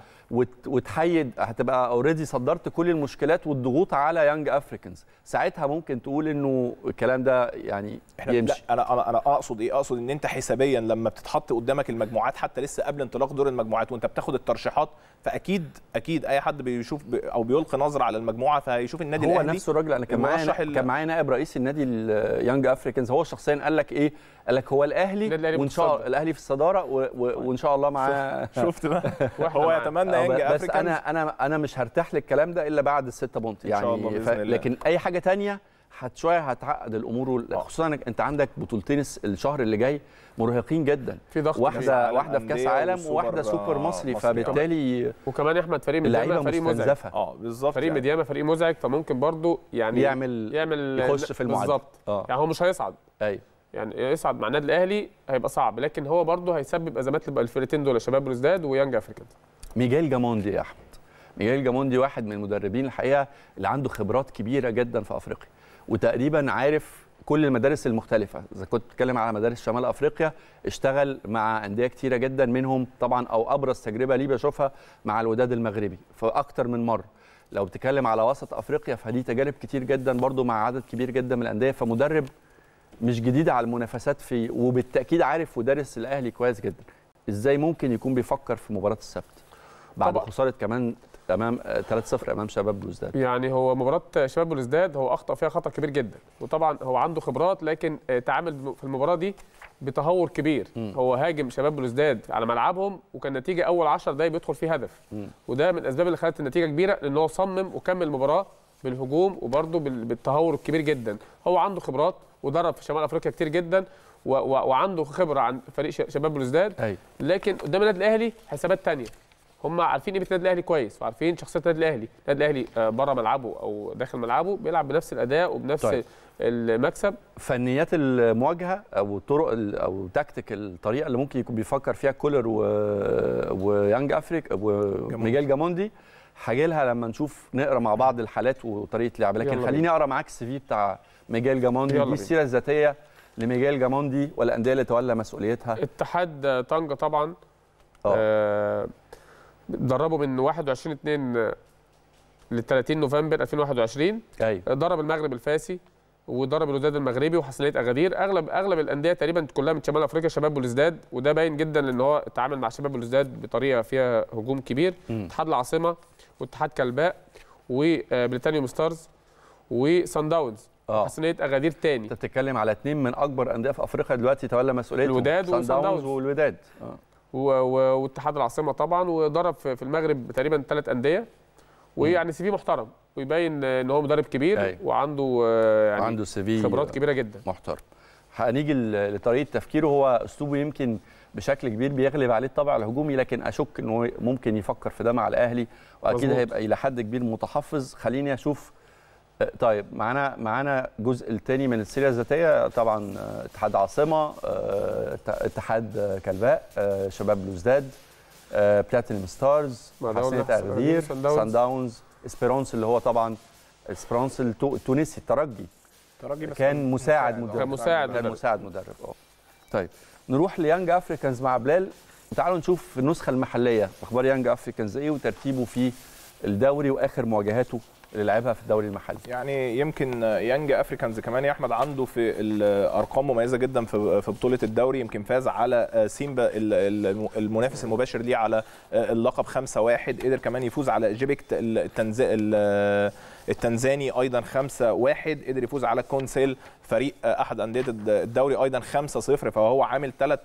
وتحيد هتبقى اوريدي صدرت كل المشكلات والضغوط على يانج افريكانز ساعتها ممكن تقول انه الكلام ده يعني احنا يمشي لا انا انا انا اقصد ايه اقصد ان انت حسابيا لما بتتحط قدامك المجموعات حتى لسه قبل انطلاق دور المجموعات وانت بتاخد الترشيحات فاكيد اكيد اي حد بيشوف او بيلقي نظره على المجموعه فهيشوف النادي هو الاهلي هو نفسه الراجل انا كان معايا كان معايا نائب رئيس النادي اليانج افريكانز هو شخصيا قال لك ايه قال لك هو الاهلي وان شاء الله الاهلي في الصداره وان شاء الله معاه شفت بقى هو يتمنى يانج افريكانز بس انا انا انا مش هرتاح للكلام ده الا بعد الستة بونت يعني إن شاء الله ف... لكن اي حاجه تانية هت شويه هتعقد الامور خصوصا انك انت عندك بطولتين الشهر اللي جاي مرهقين جدا في ضغط واحده واحده في كاس عالم وواحده سوبر مصري, مصري فبالتالي وكمان يا احمد فريق مدياما فريق مزعج اه بالظبط فريق يعني. مدياما فريق مزعج فممكن برضه يعني يعمل يعمل يخش في المعدل بالظبط آه. يعني هو مش هيصعد ايوه يعني يصعد مع النادي الاهلي هيبقى صعب لكن هو برضه هيسبب ازمات للفرقتين دول شباب بلوزداد ويانج افريكانز ميجيل جاموندي يا احمد ميجيل جاموندي واحد من المدربين الحقيقه اللي عنده خبرات كبيره جدا في افريقيا وتقريبا عارف كل المدارس المختلفه اذا كنت بتتكلم على مدارس شمال افريقيا اشتغل مع انديه كتيره جدا منهم طبعا او ابرز تجربه ليه بشوفها مع الوداد المغربي فاكتر من مره لو بتتكلم على وسط افريقيا فدي تجارب كتير جدا برضو مع عدد كبير جدا من الانديه فمدرب مش جديد على المنافسات في وبالتاكيد عارف ودارس الاهلي كويس جدا ازاي ممكن يكون بيفكر في مباراه السبت بعد طبعا. خساره كمان امام آه، 3-0 امام شباب بلوزداد يعني هو مباراه شباب بلوزداد هو اخطا فيها خطا كبير جدا وطبعا هو عنده خبرات لكن آه، تعامل في المباراه دي بتهور كبير مم. هو هاجم شباب بلوزداد على ملعبهم وكان النتيجه اول 10 دقايق بيدخل فيه هدف مم. وده من الاسباب اللي خلت النتيجه كبيره لان هو صمم وكمل المباراه بالهجوم وبرده بال- بالتهور الكبير جدا هو عنده خبرات ودرب في شمال افريقيا كتير جدا و و وعنده خبره عن فريق ش- شباب بلوزداد ايوه لكن قدام النادي الاهلي حسابات تانية هم عارفين قيمه النادي الاهلي كويس وعارفين شخصيه النادي الاهلي النادي الاهلي آه، بره ملعبه او داخل ملعبه بيلعب بنفس الاداء وبنفس طيب. طيب. المكسب فنيات المواجهه او طرق ال- او تكتيك الطريقه اللي ممكن يكون بيفكر فيها كولر و... ويانج افريك وميجال جاموندي هاجي لها لما نشوف نقرا مع بعض الحالات وطريقه لعب لكن يلا خليني اقرا معاك السي في بتاع ميجال جاموندي يلا دي بينا. السيره الذاتيه لميجال جاموندي والانديه اللي تولى مسؤوليتها اتحاد آه، طنجة طبعا اه آه دربوا من 21 2 ل 30 نوفمبر 2021 ايوه درب المغرب الفاسي ودرب الوداد المغربي وحسنيه اغادير اغلب اغلب الانديه تقريبا كلها من شمال افريقيا شباب بلوزداد وده باين جدا لان هو اتعامل مع شباب بلوزداد بطريقه فيها هجوم كبير مم. اتحاد العاصمه واتحاد كلباء وبريتانيوم ستارز وسان داونز اه حسنيه اغادير تاني انت بتتكلم على اثنين من اكبر انديه في افريقيا دلوقتي تولى مسؤوليتهم الوداد سان وصن داونز داونز. والوداد اه و- و- واتحاد العاصمه طبعا وضرب في في المغرب تقريبا ثلاث انديه ويعني سي في محترم ويبين ان هو مدرب كبير أيوة. وعنده آه، يعني عنده سي في خبرات كبيره جدا محترم هنيجي ل- لطريقه تفكيره هو اسلوبه يمكن بشكل كبير بيغلب عليه الطابع الهجومي لكن اشك ان هو ممكن يفكر في ده مع الاهلي واكيد مظبوط. هيبقى الى حد كبير متحفظ خليني اشوف آه، طيب معانا معانا الجزء الثاني من السيره الذاتيه طبعا آه، اتحاد عاصمه آه، ات- اتحاد آه، كلباء آه، شباب بلوزداد آه، بلاتينيوم ستارز مع داون حسنيه نفس- اغدير سان داونز. سان داونز اسبيرونس اللي هو طبعا اسبيرونس التو- التونسي الترجي ترجي بس كان مساعد مدرب كان مساعد كان مدرب. مساعد مدرب اه طيب نروح ليانج افريكانز مع بلال تعالوا نشوف النسخه المحليه اخبار يانج افريكانز ايه وترتيبه في الدوري واخر مواجهاته اللي لعبها في الدوري المحلي يعني يمكن يانج افريكانز كمان يا احمد عنده في الارقام مميزه جدا في في بطوله الدوري يمكن فاز على سيمبا ال- ال- المنافس المباشر ليه على اللقب 5-1 قدر كمان يفوز على جيبكت التنز... ال- التنزاني ايضا 5-1 قدر يفوز على كونسيل فريق احد انديه الدوري ايضا 5-0 فهو عامل ثلاث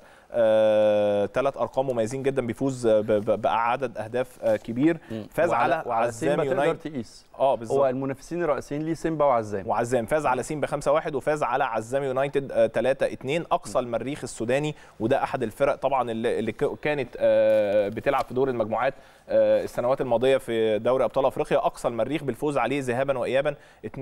ثلاث ارقام مميزين جدا بيفوز ب- ب- بعدد اهداف آه، كبير فاز وعلى- على وعلى عزام سيمبا تقدر يونايتد تقيس اه هو بالظبط المنافسين الرئيسيين ليه سيمبا وعزام وعزام فاز على سيمبا 5-1 وفاز على عزام يونايتد 3-2 اقصى المريخ السوداني وده احد الفرق طبعا اللي اللي ك- كانت آه، بتلعب في دور المجموعات آه، السنوات الماضيه في دوري ابطال افريقيا اقصى المريخ بالفوز عليه ذهابا وايابا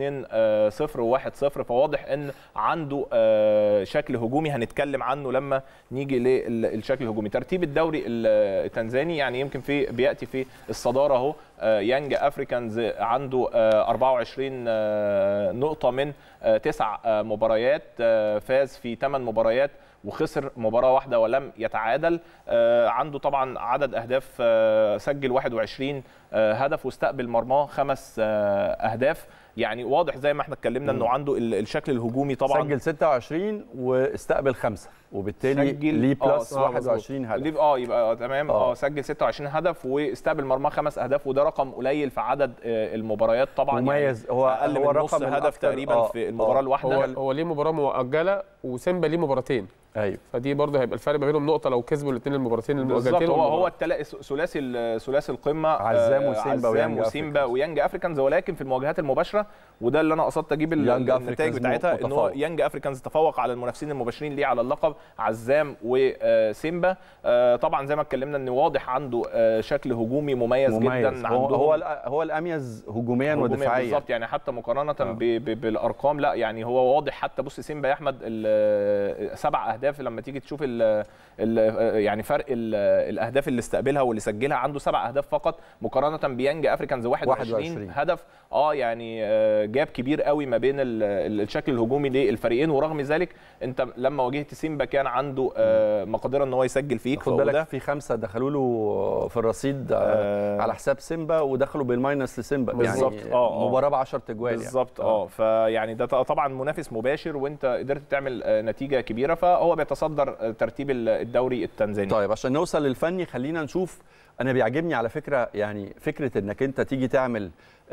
2-0 و1-0 فواضح ان عنده آه، شكل هجومي هنتكلم عنه لما نيجي للشكل الهجومي ترتيب الدوري ال- التنزاني يعني يمكن في بياتي في الصداره اهو آه، يانج افريكانز عنده آه، 24 آه، نقطه من آه، تسع آه، مباريات آه، فاز في 8 مباريات وخسر مباراه واحده ولم يتعادل آه، عنده طبعا عدد اهداف آه، سجل 21 آه، هدف واستقبل مرماه خمس آه، اهداف يعني واضح زي ما احنا اتكلمنا انه عنده ال- الشكل الهجومي طبعا سجل 26 واستقبل خمسه وبالتالي سجل- ليه آه، بلس آه، 21 هدف ليه- اه يبقى آه، تمام آه. اه سجل 26 هدف واستقبل مرماه خمس اهداف وده رقم قليل في عدد آه، المباريات طبعا مميز. هو- اقل هو من نص الرقم هدف الأكثر- تقريبا آه، في المباراه آه. الواحده هو هو ليه مباراه مؤجله وسيمبا ليه مباراتين ايوه فدي برضه هيبقى الفرق ما بينهم نقطه لو كسبوا الاثنين المباراتين بالظبط المؤجلتين هو والمباراة. هو التلا... ثلاثي ال- ثلاثي القمه عزام آه، وسيمبا عزام ويانج وسيمبا أفريكانز. ويانج افريكانز ولكن في المواجهات المباشره وده اللي انا قصدت اجيب ال- يانج النتائج أفريكانز بتاعتها ان هو متفوق. يانج افريكانز تفوق على المنافسين المباشرين ليه على اللقب عزام وسيمبا آه، طبعا زي ما اتكلمنا ان واضح عنده آه، شكل هجومي مميز, مميز جدا هو عندهم هو الأ- هو الاميز هجوميا هجومياً ودفاعيا بالظبط يعني حتى مقارنه آه. ب- ب- بالارقام لا يعني هو واضح حتى بص سيمبا يا احمد ال- سبع اهداف اهداف لما تيجي تشوف ال ال يعني فرق ال الاهداف اللي استقبلها واللي سجلها عنده سبع اهداف فقط مقارنه بيانج افريكانز 21, 21. هدف اه يعني آه، جاب كبير قوي ما بين ال- ال- الشكل الهجومي للفريقين ورغم ذلك انت لما واجهت سيمبا كان عنده آه، مقدره ان هو يسجل فيك خد فهو ده بالك في خمسه دخلوا له في الرصيد آه آه. على حساب سيمبا ودخلوا بالماينس لسيمبا بالظبط. يعني آه، آه. مباراه ب 10 تجوال يعني. بالظبط اه فيعني ده طبعا منافس مباشر وانت قدرت تعمل آه، نتيجه كبيره فهو بيتصدر آه، ترتيب الدوري التنزاني طيب عشان نوصل للفني خلينا نشوف انا بيعجبني على فكره يعني فكره انك انت تيجي تعمل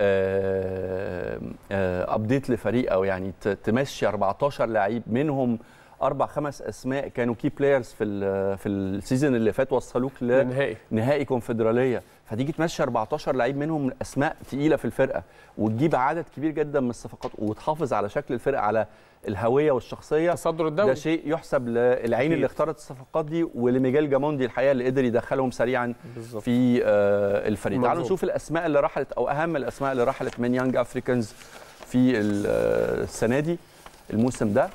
ابديت لفريق او يعني ت- تمشي 14 لعيب منهم اربع خمس اسماء كانوا كي بلايرز في ال- في السيزون اللي فات وصلوك النهائي لنهائي كونفدراليه فتيجي تمشي 14 لعيب منهم اسماء تقيله في الفرقه وتجيب عدد كبير جدا من الصفقات وتحافظ على شكل الفرقه على الهويه والشخصيه تصدر ده الدوري شيء يحسب للعين أكيد. اللي اختارت الصفقات دي ولميجال جاموندي الحقيقه اللي قدر يدخلهم سريعا بالظبط في آه، الفريق تعالوا مظبوط. نشوف الاسماء اللي رحلت او اهم الاسماء اللي رحلت من يانج افريكانز في ال- آه، السنه دي الموسم ده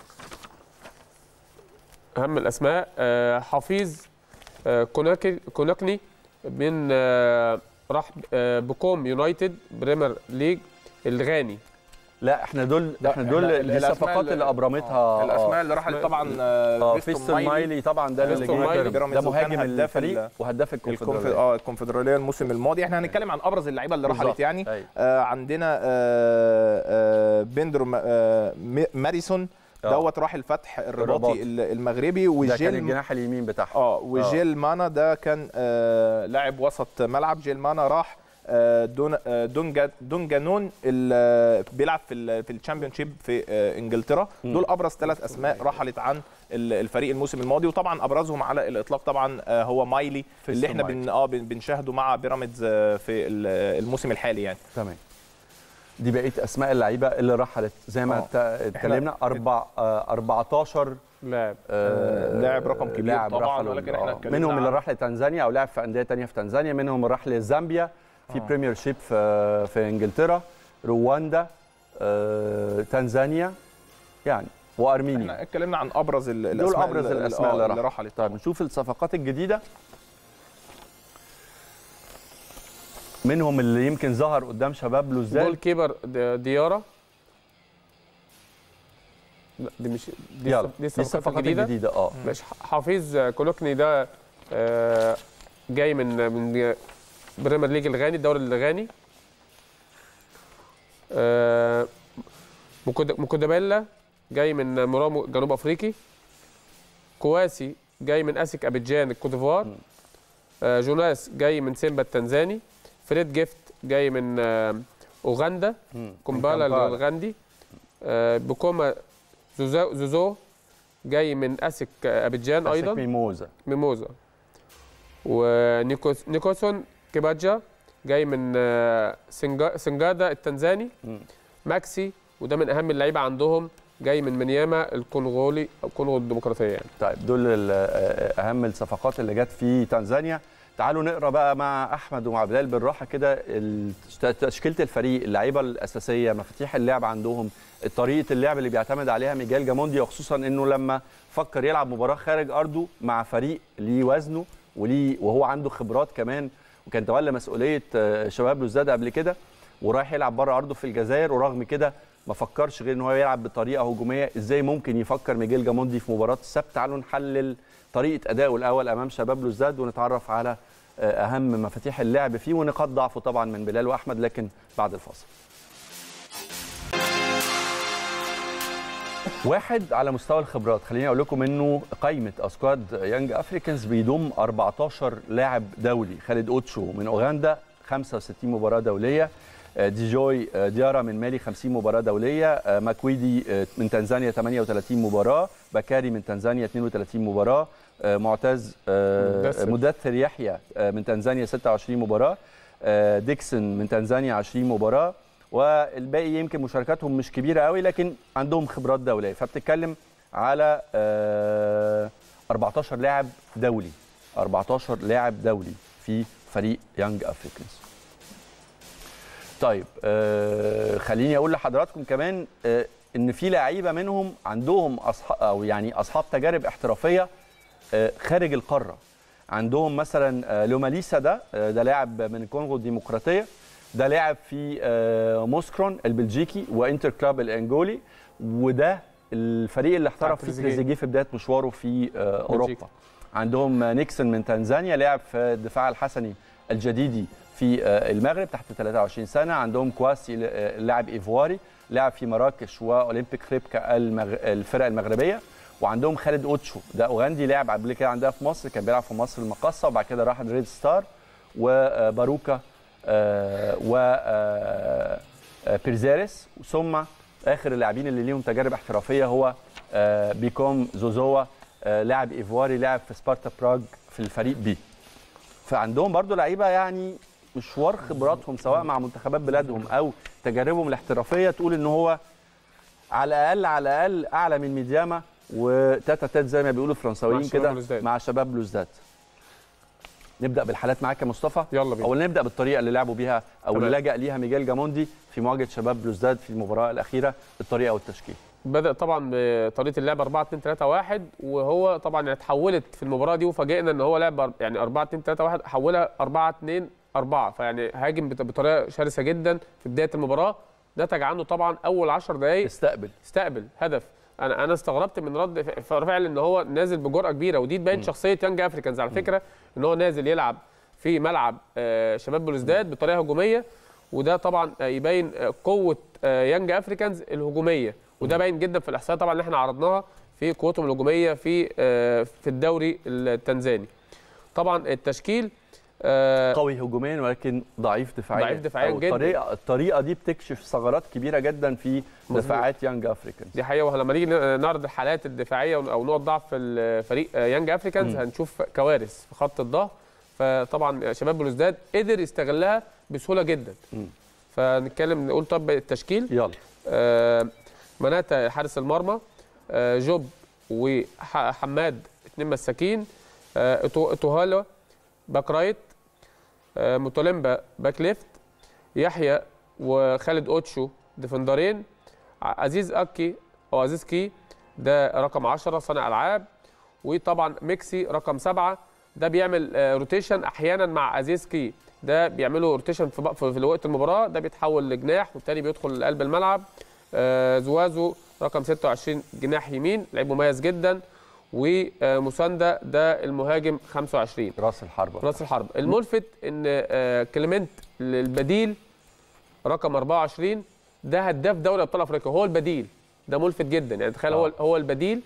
اهم الاسماء آه، حفيظ آه، كوناكي كوناكني من آه، راح آه، بكوم يونايتد بريمير ليج الغاني لا احنا دول ده احنا دول إحنا دي الأسماء الصفقات اللي- اللي ابرمتها آه، الاسماء آه. اللي رحلت أسماء- طبعا اه آه فيستون مايلي طبعا ده اللي فيستون جه مايلي بيراميدز ده وكان مهاجم هداف الفريق ال- وهداف الكونف... الكونفدراليه اه الكونفدراليه الموسم الماضي احنا هنتكلم عن ابرز اللعيبه اللي رحلت بالظبط. يعني أيوة. آه عندنا آه آه بندرو م- آه م- ماريسون آه. دوت راح الفتح الرباطي. الرباطي ال- المغربي ده كان وجيل الجناح اليمين بتاعهم اه وجيل مانا ده كان آه لاعب وسط ملعب جيل مانا راح آه، دون آه، دونجا دونجانون ال- بيلعب في ال- في الشامبيون شيب في آه، انجلترا دول ابرز ثلاث اسماء رحلت عن ال- الفريق الموسم الماضي وطبعا ابرزهم على الاطلاق طبعا آه، هو مايلي فيستون اللي احنا مايلي. بن اه بن- بنشاهده مع بيراميدز آه، في ال- الموسم الحالي يعني تمام دي بقيه اسماء اللعيبه اللي رحلت زي ما آه. ات- اتكلمنا اربع آه، 14 لاعب آه، لاعب رقم كبير لاعب طبعاً، رحلوا، ولكن إحنا آه. اتكلمنا منهم اللي عن- راح لتنزانيا او لعب في انديه تانية في تنزانيا منهم اللي راح لزامبيا في بريمير شيب في في انجلترا رواندا آه، تنزانيا يعني وارمينيا احنا اتكلمنا عن ابرز ال- دول الاسماء ابرز ال- الاسماء آه، اللي, اللي رحلت رحلت طيب نشوف الصفقات الجديده منهم اللي يمكن ظهر قدام شباب جول لوزال كيبر د- ديارا لا دي مش دي يلا الصف- دي دي الصفقات الجديده الجديده اه ماشي حفيظ كولوكني ده آه، جاي من من بريمير ليج الغاني الدوري الغاني آه، مكود- مكودابيلا جاي من مرامو جنوب افريقي كواسي جاي من اسك ابيجان الكوت ديفوار آه، جوناس جاي من سيمبا التنزاني فريد جيفت جاي من آه، اوغندا مم. كومبالا كومبالا. الغندي آه، بوكوما زوزو, زوزو جاي من اسك ابيجان أسك ايضا ميموزا ميموزا ونيكوسون كيباجا جاي من آه، سنجا- سنجادا التنزاني مم. ماكسي وده من اهم اللعيبه عندهم جاي من منياما الكونغولي او الكونغو الديمقراطيه يعني طيب دول ال- آه، اهم الصفقات اللي جت في تنزانيا تعالوا نقرا بقى مع احمد ومع بلال بالراحه كده ال- تشكيله الفريق اللعيبه الاساسيه مفاتيح اللعب عندهم طريقه اللعب اللي بيعتمد عليها ميجال جاموندي وخصوصا انه لما فكر يلعب مباراه خارج ارضه مع فريق ليه وزنه وليه وهو عنده خبرات كمان وكان تولى مسؤوليه آه، شباب لوزداد قبل كده ورايح يلعب بره ارضه في الجزائر ورغم كده ما فكرش غير ان هو يلعب بطريقه هجوميه ازاي ممكن يفكر ميجيل جاموندي في مباراه السبت تعالوا نحلل طريقه ادائه الاول امام شباب لوزداد ونتعرف على آه، اهم مفاتيح اللعب فيه ونقاط ضعفه طبعا من بلال واحمد لكن بعد الفاصل واحد على مستوى الخبرات خليني اقول لكم انه قائمه اسكواد يانج افريكانز بيضم 14 لاعب دولي خالد اوتشو من اوغندا 65 مباراه دوليه آه، ديجوي آه، ديارا من مالي 50 مباراه دوليه آه، ماكويدي آه، من تنزانيا 38 مباراه بكاري من تنزانيا 32 مباراه آه، معتز آه، مدثر. مدثر يحيى آه، من تنزانيا 26 مباراه آه، ديكسون من تنزانيا 20 مباراه والباقي يمكن مشاركاتهم مش كبيره قوي لكن عندهم خبرات دوليه فبتتكلم على آه، 14 لاعب دولي 14 لاعب دولي في فريق يانج افريكانز طيب آه خليني اقول لحضراتكم كمان آه ان في لعيبه منهم عندهم اصحاب او يعني اصحاب تجارب احترافيه آه، خارج القاره عندهم مثلا آه، لوماليسا ده آه، ده لاعب من الكونغو الديمقراطيه ده لاعب في آه، موسكرون البلجيكي وانتر كلاب الانجولي وده الفريق اللي احترف فيه تريزيجيه. تريزيجيه في بدايه مشواره في آه، اوروبا بلجيكا. عندهم آه، نيكسون من تنزانيا لاعب في الدفاع الحسني الجديدي في آه، المغرب تحت 23 سنه عندهم كواسي آه، لاعب ايفواري لاعب في مراكش واولمبيك خريبكا المغ... الفرق المغربيه وعندهم خالد اوتشو ده اوغندي لاعب قبل كده عندها في مصر كان بيلعب في مصر المقصه وبعد كده راح ريد ستار وباروكا آه، و آه، آه، بيرزيرس ثم اخر اللاعبين اللي ليهم تجارب احترافيه هو آه، بيكوم زوزوا آه، لاعب ايفواري لاعب في سبارتا براغ في الفريق بي فعندهم برضو لعيبه يعني مشوار خبراتهم سواء مع منتخبات بلادهم او تجاربهم الاحترافيه تقول ان هو على الاقل على الاقل اعلى من ميدياما وتاتا تات زي ما بيقولوا الفرنساويين مع شباب كده بلوزداد. مع شباب بلوزداد نبدا بالحالات معاك يا مصطفى يلا بينا او نبدا بالطريقه اللي لعبوا بيها او تمام. اللي لجأ ليها ميجيل جاموندي في مواجهه شباب بلوزداد في المباراه الاخيره الطريقه والتشكيل بدا طبعا بطريقه اللعب 4 2 3 1 وهو طبعا يعني اتحولت في المباراه دي وفاجئنا ان هو لعب يعني 4 2 3 1 حولها 4 2 4 فيعني هاجم بط- بطريقه شرسه جدا في بدايه المباراه نتج عنه طبعا اول 10 دقائق استقبل استقبل هدف انا انا استغربت من رد ف- فعل ان هو نازل بجرأه كبيره ودي تبين شخصيه يانج افريكانز على فكره ان هو نازل يلعب في ملعب آه، شباب بلوزداد بطريقه هجوميه وده طبعا آه، يبين آه، قوه آه، يانج افريكانز الهجوميه وده باين جدا في الاحصائيات طبعا اللي احنا عرضناها في قوتهم الهجوميه في آه، في الدوري التنزاني طبعا التشكيل آه، قوي هجوميا ولكن ضعيف دفاعيا ضعيف دفاعيا أو جداً. الطريقه الطريقه دي بتكشف ثغرات كبيره جدا في مظبوط. دفاعات يانج افريكانز دي حقيقه ولما نيجي نعرض الحالات الدفاعيه او نقط ضعف في الفريق يانج افريكانز مم. هنشوف كوارث في خط الظهر فطبعا شباب بلوزداد قدر يستغلها بسهوله جدا مم. فنتكلم نقول طب التشكيل يلا آه، مناتا حارس المرمى آه، جوب وحماد اثنين مساكين آه، إتو- توهالا باك رايت آه، متولمبا باك ليفت يحيى وخالد اوتشو ديفندرين ع- عزيز اكي او عزيز كي ده رقم 10 صانع العاب وطبعا ميكسي رقم سبعة ده بيعمل آه، روتيشن احيانا مع عزيز كي ده بيعملوا روتيشن في, بق- في في وقت المباراه ده بيتحول لجناح والتاني بيدخل قلب الملعب آه، زوازو رقم 26 جناح يمين لعيب مميز جدا ومساندا ده المهاجم 25 راس الحربه راس الحرب الملفت ان آه، كليمنت البديل رقم 24 ده هداف دوري ابطال افريقيا هو البديل ده ملفت جدا يعني تخيل هو آه. هو البديل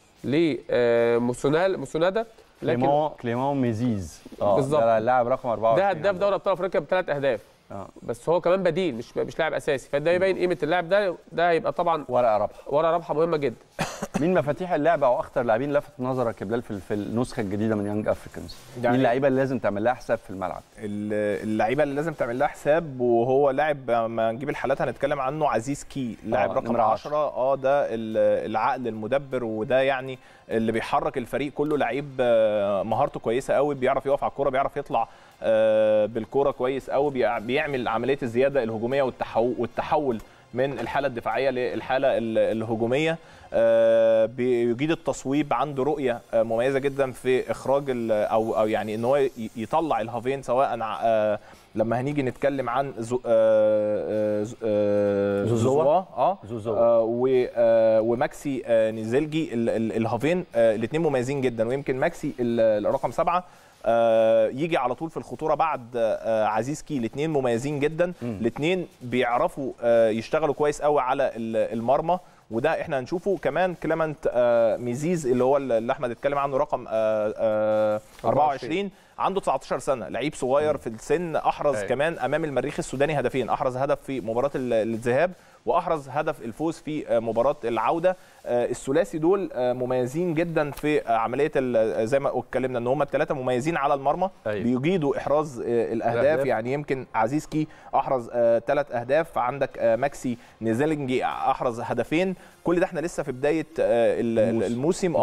لموسونال موسونادا لكن كليمون كليمون ميزيز اه بالظبط. ده اللاعب رقم 24 ده هداف دوري ابطال افريقيا بثلاث اهداف اه بس هو كمان بديل مش مش لاعب اساسي فده يبين قيمه اللاعب ده ده هيبقى طبعا ورقه رابحه ورا رابحه مهمه جدا مين مفاتيح اللعبه او اخطر لاعبين لفت نظرك يا بلال في في النسخه الجديده من يانج افريكانز مين يعني- اللعيبه اللي لازم تعمل لها حساب في الملعب ال- اللعيبه اللي لازم تعمل لها حساب وهو لاعب ما نجيب الحالات هنتكلم عنه عزيز كي لاعب آه، رقم نمرة 10 اه ده ال- العقل المدبر وده يعني اللي بيحرك الفريق كله لعيب آه، مهارته كويسه قوي بيعرف يقف على الكوره بيعرف يطلع آه، بالكوره كويس قوي بيع- بيعمل عمليه الزياده الهجوميه والتحول والتحول من الحاله الدفاعيه للحاله ال- الهجوميه آه، بيجيد التصويب عنده رؤيه آه، مميزه جدا في اخراج ال- او او يعني ان هو ي- يطلع الهافين سواء آه، لما هنيجي نتكلم عن زو آه، آه، ز- آه، زوزوا. زوزوا اه زوزوا. آه، و- آه، وماكسي آه، نيزلجي ال- ال- الهافين الاثنين مميزين جدا ويمكن ماكسي ال- الرقم سبعه آه، يجي على طول في الخطوره بعد آه، عزيز كي الاثنين مميزين جدا الاثنين بيعرفوا آه، يشتغلوا كويس قوي على ال- المرمى وده احنا هنشوفه كمان كليمنت آه، ميزيز اللي هو اللي احمد اتكلم عنه رقم آه، آه، 24 عنده 19 سنه لعيب صغير في السن احرز أيوة. كمان امام المريخ السوداني هدفين احرز هدف في مباراه ال- الذهاب واحرز هدف الفوز في آه، مباراه العوده آه، الثلاثي دول آه، مميزين جدا في آه، عمليه ال- زي ما اتكلمنا ان هم الثلاثه مميزين على المرمى أيوة. بيجيدوا احراز آه، الاهداف الأهداف. يعني يمكن عزيز كي احرز ثلاث اهداف عندك آه، ماكسي نيزلنجي احرز هدفين كل ده احنا لسه في بدايه آه، ال- ال- الموسم اه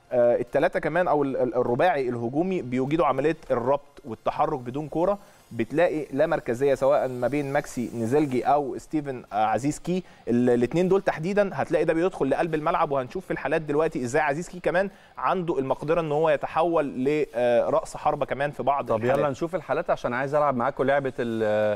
آه الثلاثه كمان او الرباعي الهجومي بيوجدوا عمليه الربط والتحرك بدون كوره بتلاقي لا مركزيه سواء ما بين ماكسي نزلجي او ستيفن عزيز كي الاثنين دول تحديدا هتلاقي ده بيدخل لقلب الملعب وهنشوف في الحالات دلوقتي ازاي عزيز كي كمان عنده المقدره ان هو يتحول لراس حربه كمان في بعض طب الحالات. يلا نشوف الحالات عشان عايز العب معاكم لعبه ال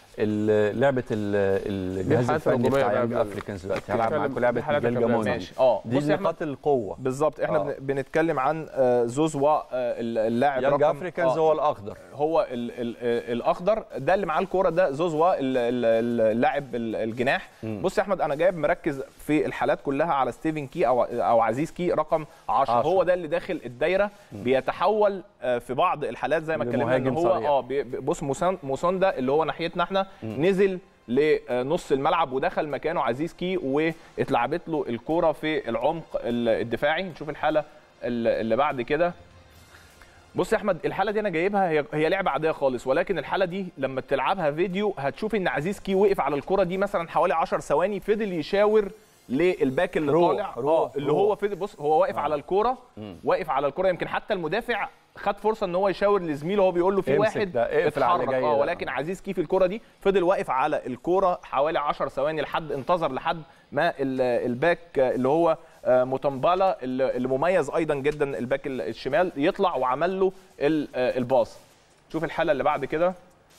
لعبه الجهاز الفني بتاع يانج افريكانز دلوقتي هلعب معاكم لعبه ميجيل جامون اه دي نقاط القوه بالظبط احنا آه. بنتكلم عن زوزوا اللاعب يانج افريكانز آه. هو الاخضر هو ال ال الاخضر ده اللي معاه الكوره ده زوزوا اللاعب الجناح م. بص يا احمد انا جايب مركز في الحالات كلها على ستيفن كي او او عزيز كي رقم 10 هو ده اللي داخل الدايره م. بيتحول في بعض الحالات زي ما اتكلمنا ان هو اه بص موسون ده اللي هو ناحيتنا احنا م. نزل لنص الملعب ودخل مكانه عزيز كي واتلعبت له الكوره في العمق الدفاعي نشوف الحاله اللي بعد كده بص يا احمد الحاله دي انا جايبها هي هي لعبه عاديه خالص ولكن الحاله دي لما تلعبها فيديو هتشوف ان عزيز كي وقف على الكره دي مثلا حوالي 10 ثواني فضل يشاور للباك اللي روح طالع روح اه اللي هو فضل بص هو واقف آه. على الكوره واقف على الكوره يمكن حتى المدافع خد فرصه ان هو يشاور لزميله وهو بيقول له في واحد اتحرك اه ولكن عزيز كي في الكوره دي فضل واقف على الكوره حوالي 10 ثواني لحد انتظر لحد ما الباك اللي هو موتمبالا اللي مميز ايضا جدا الباك الشمال يطلع وعمل له الباص شوف الحاله اللي بعد كده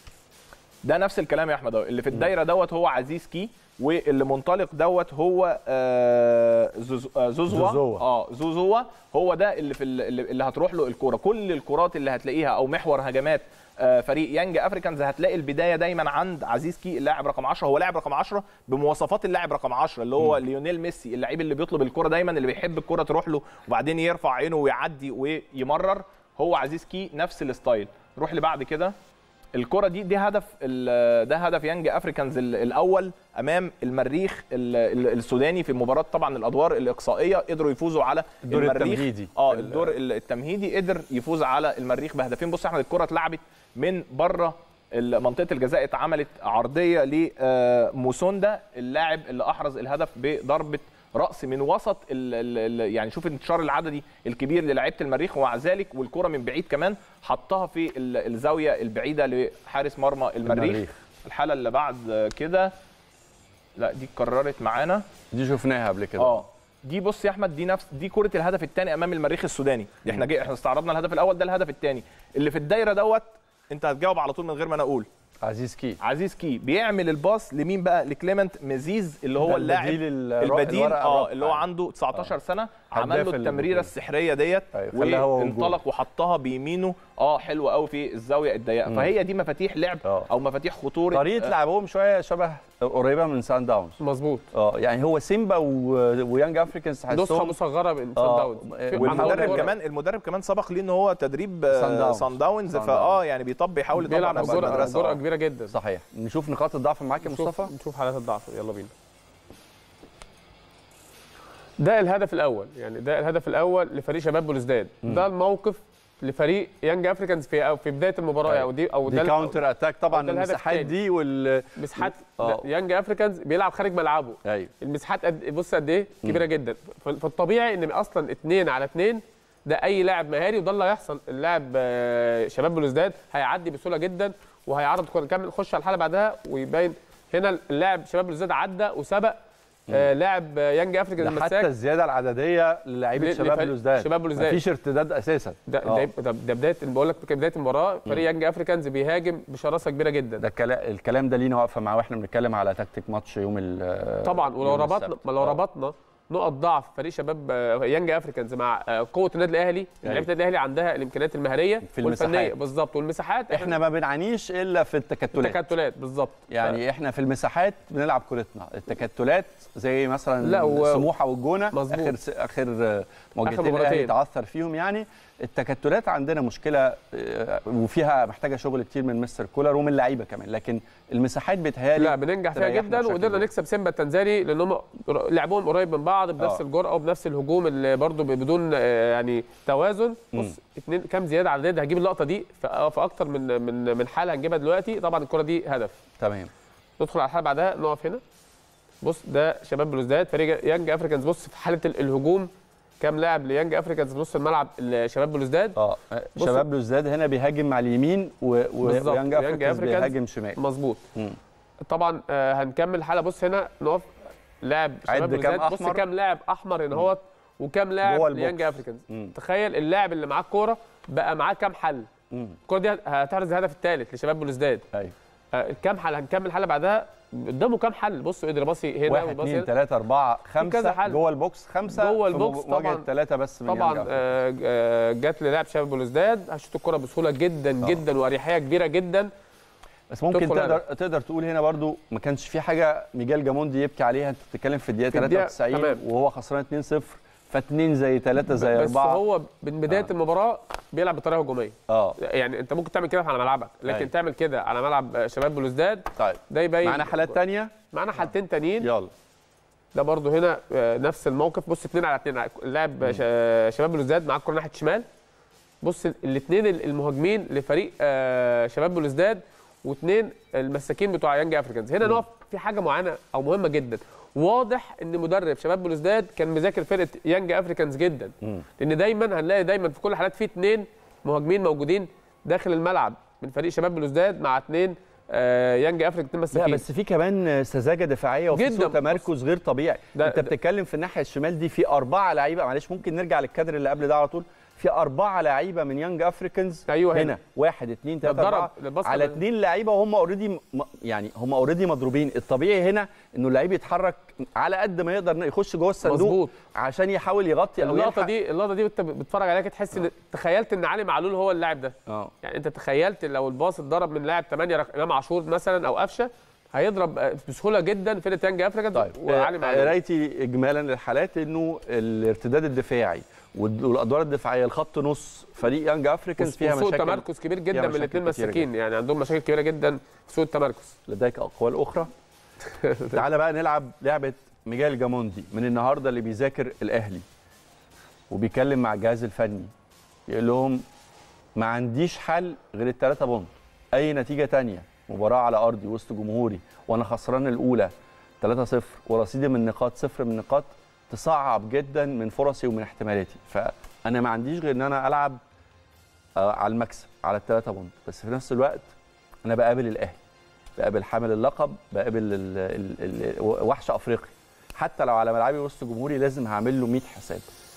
ده نفس الكلام يا احمد اللي في الدايره دوت هو عزيز كي واللي منطلق دوت هو زوزوا زوزوا. اه زوزوا هو ده اللي في اللي هتروح له الكوره كل الكرات اللي هتلاقيها او محور هجمات فريق يانج افريكانز هتلاقي البدايه دايما عند عزيز كي اللاعب رقم 10 هو لاعب رقم 10 بمواصفات اللاعب رقم 10 اللي هو م. ليونيل ميسي اللعيب اللي بيطلب الكره دايما اللي بيحب الكره تروح له وبعدين يرفع عينه ويعدي ويمرر هو عزيز كي نفس الستايل نروح اللي بعد كده الكره دي دي هدف ده هدف يانج افريكانز الاول امام المريخ السوداني في مباراه طبعا الادوار الاقصائيه قدروا يفوزوا على الدور المريخ التمهيدي اه الدور التمهيدي قدر يفوز على المريخ بهدفين بص احمد الكره اتلعبت من بره منطقه الجزاء اتعملت عرضيه لموسوندا اللاعب اللي احرز الهدف بضربه راس من وسط ال ال يعني شوف الانتشار العددي الكبير للاعيبه المريخ ومع ذلك والكره من بعيد كمان حطها في الزاويه البعيده لحارس مرمى المريخ, المريخ. الحاله اللي بعد كده لا دي اتكررت معانا دي شفناها قبل كده اه دي بص يا احمد دي نفس دي كره الهدف الثاني امام المريخ السوداني دي احنا جي احنا استعرضنا الهدف الاول ده الهدف الثاني اللي في الدايره دوت انت هتجاوب على طول من غير ما انا اقول عزيز كي عزيز كي بيعمل الباص لمين بقى لكليمنت مزيز اللي هو اللاعب البديل اه اللي هو عنده 19 آه. سنه عمل له التمريره السحريه ديت أيوة. وانطلق وحطها بيمينه اه حلوه قوي في الزاويه الضيقه فهي دي مفاتيح لعب أوه. او مفاتيح خطوره طريقه آه. لعبهم شويه شبه قريبه من سان داونز مظبوط اه يعني هو سيمبا و... ويانج افريكانز نسخه مصغره من سان داونز والمدرب كمان المدرب كمان سبق ليه ان هو تدريب سان داونز فاه يعني بيطبق بيحاول يطبق نفس جرأه كبيره جدا صحيح نشوف نقاط الضعف معاك يا مصطفى نشوف حالات الضعف يلا بينا ده الهدف الاول يعني ده الهدف الاول لفريق شباب بلوزداد ده الموقف لفريق يانج افريكانز في في بدايه المباراه او دي او دي ده كاونتر اتاك طبعا المساحات دي وال مساحات يانج افريكانز بيلعب خارج ملعبه ايوه المساحات قد بص قد ايه كبيره جدا فالطبيعي ان اصلا اثنين على اثنين ده اي لاعب مهاري وده اللي هيحصل اللاعب شباب بلوزداد هيعدي بسهوله جدا وهيعرض كوره نكمل نخش على الحاله بعدها ويبين هنا اللاعب شباب بلوزداد عدى وسبق آه لاعب يانج افريكان حتى الزياده العدديه للاعيبه شباب بلوزداد شباب بلوزداد مفيش ارتداد اساسا ده ده, ده, ده بدايه بقول لك بدايه المباراه فريق يانج افريكانز بيهاجم بشراسه كبيره جدا ده الكلام ده لينا واقفه معاه واحنا بنتكلم على تكتيك ماتش يوم طبعا ولو ربطنا لو ربطنا نقط ضعف فريق شباب يانج افريكانز مع قوه النادي الاهلي لعيبه النادي الاهلي عندها الامكانيات المهريه في والفنيه بالظبط والمساحات احنا ما بنعانيش الا في التكتلات التكتلات بالظبط يعني ف... احنا في المساحات بنلعب كورتنا التكتلات زي مثلا لا و... سموحه والجونه مزبوط. اخر س... اخر مواجهتين الاهلي تعثر فيهم يعني التكتلات عندنا مشكله وفيها محتاجه شغل كتير من مستر كولر ومن اللعيبه كمان لكن المساحات بيتهيألي لا بننجح فيها جدا وقدرنا نكسب سيمبا التنزاني لان هم لعبهم قريب من بعض بنفس آه. الجرأه وبنفس الهجوم اللي برده بدون يعني توازن بص اتنين كام زياده على ده هجيب اللقطه دي في اكتر من من من حاله هنجيبها دلوقتي طبعا الكره دي هدف تمام ندخل على الحاله بعدها نقف هنا بص ده شباب بلوزداد فريق يانج افريكانز بص في حاله الهجوم كام لاعب ليانج افريكانز في نص الملعب شباب بلوزداد اه بص- شباب بلوزداد هنا بيهاجم على اليمين و... و... بالظبط. ويانج يانج افريكانز أفريكانز بيهاجم شمال مظبوط مم. طبعا آه، هنكمل الحلقه بص هنا نقف لاعب عد شباب كام بلوزداد بص أحمر. كام لاعب احمر هنا هو وكام لاعب جوه ليانج البوكس. افريكانز مم. تخيل اللاعب اللي معاه الكوره بقى معاه كام حل مم. الكوره دي هتحرز الهدف الثالث لشباب بلوزداد ايوه آه، كام حل هنكمل الحلقه بعدها قدامه كام حل بصوا قدر باصي هنا واحد وباصي اثنين هنا ثلاثة أربعة كذا خمسة حل. جوه البوكس خمسة جوه في البوكس مواجهة طبعاً. ثلاثة بس من طبعا يانج آه، آه، جات للاعب شباب بلوزداد هشوط الكوره بسهوله جدا جدا واريحيه كبيره جدا بس ممكن تدخل تقدر هدف. تقدر تقول هنا برضو ما كانش في حاجه ميجال جاموندي يبكي عليها انت بتتكلم في الدقيقه في الدقيقة- 93 تمام. وهو خسران 2-0 فاتنين زي ثلاثة زي بس أربعة هو من بدايه آه. المباراه بيلعب بطريقه هجوميه اه يعني انت ممكن تعمل كده على ملعبك لكن أيوة. تعمل كده على ملعب آه، شباب بلوزداد طيب ده يبين معانا حالات تانية معانا حالتين تانيين يلا ده برضو هنا آه، نفس الموقف بص اتنين على اتنين اللاعب ش- شباب بلوزداد معاه الكوره ناحيه الشمال بص الاثنين المهاجمين لفريق آه، شباب بلوزداد واثنين المساكين بتوع يانج افريكانز هنا نقف في حاجه معينه او مهمه جدا واضح ان مدرب شباب بلوزداد كان مذاكر فرقه يانج افريكانز جدا لان دايما هنلاقي دايما في كل الحالات في اثنين مهاجمين موجودين داخل الملعب من فريق شباب بلوزداد مع اثنين آه، يانج افريكانز اتنين لا مساكين بس في كمان سذاجه دفاعيه وفي جداً. سوء تمركز غير طبيعي ده- انت ده- بتتكلم في الناحيه الشمال دي في اربعه لعيبه معلش ممكن نرجع للكادر اللي قبل ده على طول في اربعه لعيبه من يانج افريكانز أيوة هنا. هنا واحد اثنين ثلاثه اتضرب اربعه الباص على كمان. اثنين لعيبه وهم اوريدي يعني هم اوريدي مضروبين الطبيعي هنا انه اللعيب يتحرك على قد ما يقدر يخش جوه الصندوق مظبوط. عشان يحاول يغطي او اللقطه يلحق. دي اللقطه دي وانت بتتفرج عليها كده تحس ان تخيلت ان علي معلول هو اللاعب ده اه يعني انت تخيلت لو الباص اتضرب من لاعب 8 رق- امام عاشور مثلا او قفشه هيضرب آه، بسهوله جدا فرقه يانج افريكا طيب وعلي آه، معلول قرايتي اجمالا للحالات انه الارتداد الدفاعي والد- والادوار الدفاعيه الخط نص فريق يانج افريكانز فيها وسوء مشاكل تمركز كبير جدا من مشاكل الاثنين كتيرة مساكين يعني عندهم مشاكل كبيره جدا في سوء التمركز لديك اقوال اخرى تعالى بقى نلعب لعبه ميجال جاموندي من النهارده اللي بيذاكر الاهلي وبيكلم مع الجهاز الفني يقول لهم ما عنديش حل غير الثلاثه بونت اي نتيجه تانية مباراه على ارضي وسط جمهوري وانا خسران الاولى 3-0 ورصيدي من نقاط صفر من نقاط تصعب جدا من فرصي ومن احتمالاتي فانا ما عنديش غير ان انا العب آه، على المكسب على الثلاثه بونت بس في نفس الوقت انا بقابل الاهلي بقابل حامل اللقب بقابل ال- ال- ال- وحش افريقيا حتى لو على ملعبي وسط جمهوري لازم هعمل له 100 حساب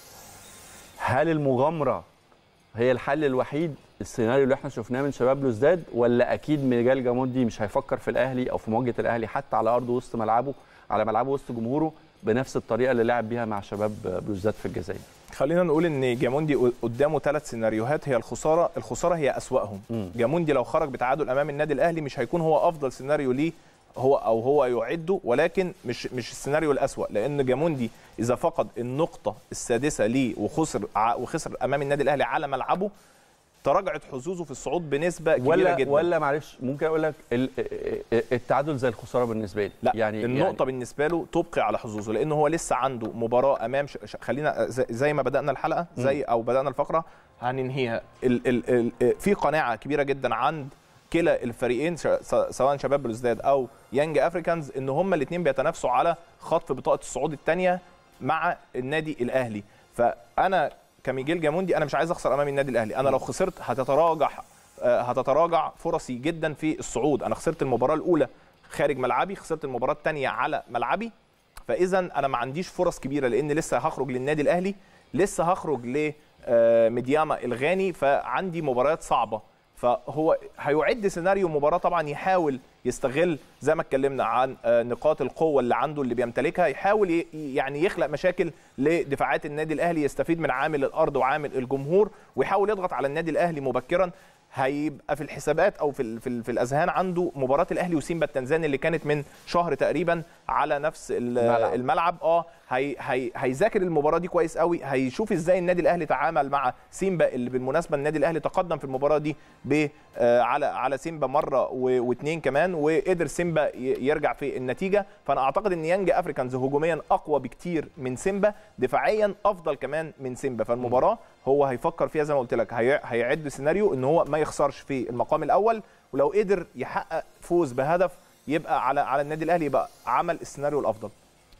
هل المغامره هي الحل الوحيد السيناريو اللي احنا شفناه من شباب بلوزداد ولا اكيد ميجال جاموندي مش هيفكر في الاهلي او في مواجهه الاهلي حتى على ارضه وسط ملعبه على ملعبه وسط جمهوره بنفس الطريقه اللي لعب بيها مع شباب بلوزداد في الجزائر خلينا نقول ان جاموندي قدامه ثلاث سيناريوهات هي الخساره الخساره هي اسواهم مم. جاموندي لو خرج بتعادل امام النادي الاهلي مش هيكون هو افضل سيناريو ليه هو او هو يعده ولكن مش مش السيناريو الاسوا لان جاموندي اذا فقد النقطه السادسه ليه وخسر ع- وخسر امام النادي الاهلي على ملعبه تراجعت حظوظه في الصعود بنسبه كبيره ولا جدا ولا معلش ممكن اقول لك ال- التعادل زي الخساره بالنسبه لي لا يعني يعني النقطه يعني بالنسبه له تبقي على حظوظه لان هو لسه عنده مباراه امام ش... ش... خلينا زي, زي ما بدانا الحلقه زي او بدانا الفقره هننهيها ال... ال... ال... في قناعه كبيره جدا عند كلا الفريقين ش... س- سواء شباب بلوزداد او يانج افريكانز ان هما الاثنين بيتنافسوا على خطف بطاقه الصعود الثانيه مع النادي الاهلي فانا كميجيل جاموندي انا مش عايز اخسر امام النادي الاهلي انا لو خسرت هتتراجع آه، هتتراجع فرصي جدا في الصعود انا خسرت المباراه الاولى خارج ملعبي خسرت المباراه الثانيه على ملعبي فاذا انا ما عنديش فرص كبيره لان لسه هخرج للنادي الاهلي لسه هخرج ل آه، ميدياما الغاني فعندي مباريات صعبه فهو هيعد سيناريو مباراه طبعا يحاول يستغل زي ما اتكلمنا عن آه، نقاط القوه اللي عنده اللي بيمتلكها يحاول ي- يعني يخلق مشاكل لدفاعات النادي الاهلي يستفيد من عامل الارض وعامل الجمهور ويحاول يضغط على النادي الاهلي مبكرا هيبقى في الحسابات او في ال- في, ال- في الاذهان عنده مباراه الاهلي وسيمبا التنزاني اللي كانت من شهر تقريبا على نفس ال- الملعب. الملعب اه هي هي هيذاكر المباراه دي كويس قوي هيشوف ازاي النادي الاهلي تعامل مع سيمبا اللي بالمناسبه النادي الاهلي تقدم في المباراه دي ب آه، على على سيمبا مره و- واثنين كمان وقدر سيمبا ي- يرجع في النتيجه فانا اعتقد ان يانج افريكانز هجوميا اقوى بكتير من سيمبا دفاعيا افضل كمان من سيمبا فالمباراه هو هيفكر فيها زي ما قلت لك هي- هيعد سيناريو ان هو ما يخسرش في المقام الاول ولو قدر يحقق فوز بهدف يبقى على على النادي الاهلي يبقى عمل السيناريو الافضل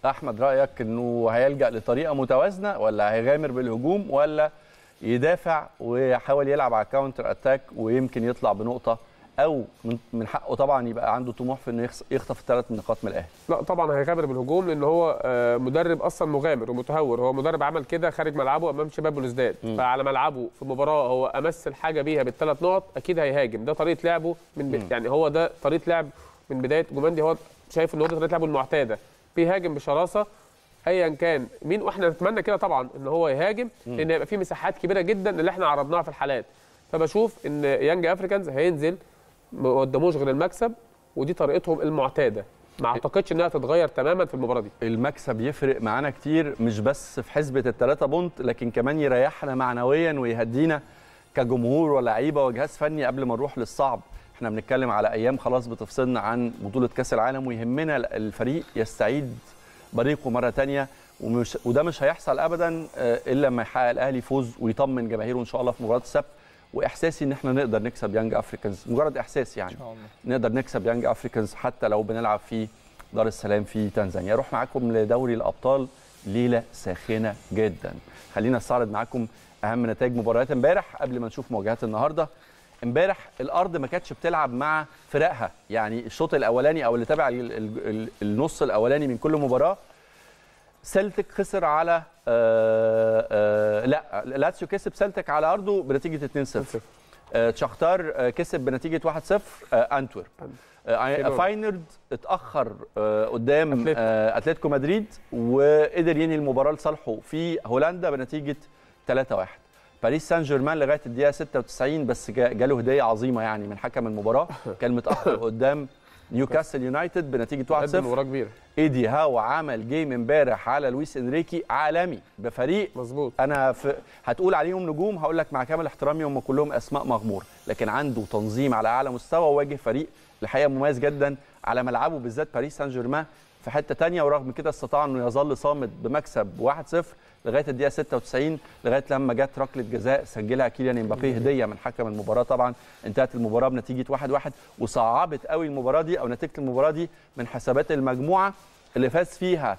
احمد رايك انه هيلجا لطريقه متوازنه ولا هيغامر بالهجوم ولا يدافع ويحاول يلعب على كاونتر اتاك ويمكن يطلع بنقطه او من حقه طبعا يبقى عنده طموح في انه يخطف الثلاث نقاط من الاهلي لا طبعا هيغامر بالهجوم لان هو مدرب اصلا مغامر ومتهور هو مدرب عمل كده خارج ملعبه امام شباب بلوزداد فعلى ملعبه في مباراه هو امثل حاجه بيها بالثلاث نقط اكيد هيهاجم ده طريقه لعبه من ب... يعني هو ده طريقه لعب من بدايه جوماندي هو شايف ان هو ده طريقه لعبه المعتاده بيهاجم بشراسه ايا كان مين واحنا نتمنى كده طبعا ان هو يهاجم لان يبقى في مساحات كبيره جدا اللي احنا عرضناها في الحالات فبشوف ان يانج افريكانز هينزل ما قدموش غير المكسب ودي طريقتهم المعتاده ما اعتقدش انها تتغير تماما في المباراه دي المكسب يفرق معانا كتير مش بس في حسبه الثلاثه بونت لكن كمان يريحنا معنويا ويهدينا كجمهور ولاعيبه وجهاز فني قبل ما نروح للصعب احنا بنتكلم على ايام خلاص بتفصلنا عن بطوله كاس العالم ويهمنا الفريق يستعيد بريقه مره ثانيه ومش وده مش هيحصل ابدا الا لما يحقق الاهلي فوز ويطمن جماهيره ان شاء الله في مباراه السبت واحساسي ان احنا نقدر نكسب يانج افريكانز مجرد احساس يعني نقدر نكسب يانج افريكانز حتى لو بنلعب في دار السلام في تنزانيا اروح معاكم لدوري الابطال ليله ساخنه جدا خلينا نستعرض معاكم اهم نتائج مباريات امبارح قبل ما نشوف مواجهات النهارده امبارح الارض ما كانتش بتلعب مع فرقها يعني الشوط الاولاني او اللي تابع النص الاولاني من كل مباراه سلتك خسر على آآ آآ لا لاتسيو كسب سلتك على ارضه بنتيجه 2-0 تشختار كسب بنتيجه 1-0 انتورب فاينرد اتاخر قدام اتلتيكو مدريد وقدر ينهي المباراه لصالحه في هولندا بنتيجه 3-1 باريس سان جيرمان لغايه الدقيقه 96 بس جاله هديه عظيمه يعني من حكم المباراه كان متاخر قدام نيوكاسل يونايتد بنتيجه 1-0 مباراه كبيره ايدي هاو عمل جيم امبارح على لويس انريكي عالمي بفريق مظبوط انا في هتقول عليهم نجوم هقول لك مع كامل احترامي هم كلهم اسماء مغموره لكن عنده تنظيم على اعلى مستوى وواجه فريق الحقيقه مميز جدا على ملعبه بالذات باريس سان جيرمان في حته ثانيه ورغم كده استطاع انه يظل صامد بمكسب 1-0 لغايه الدقيقه 96 لغايه لما جت ركله جزاء سجلها كيليان امبابي هديه من حكم المباراه طبعا انتهت المباراه بنتيجه 1-1 وصعبت قوي المباراه دي او نتيجه المباراه دي من حسابات المجموعه اللي فاز فيها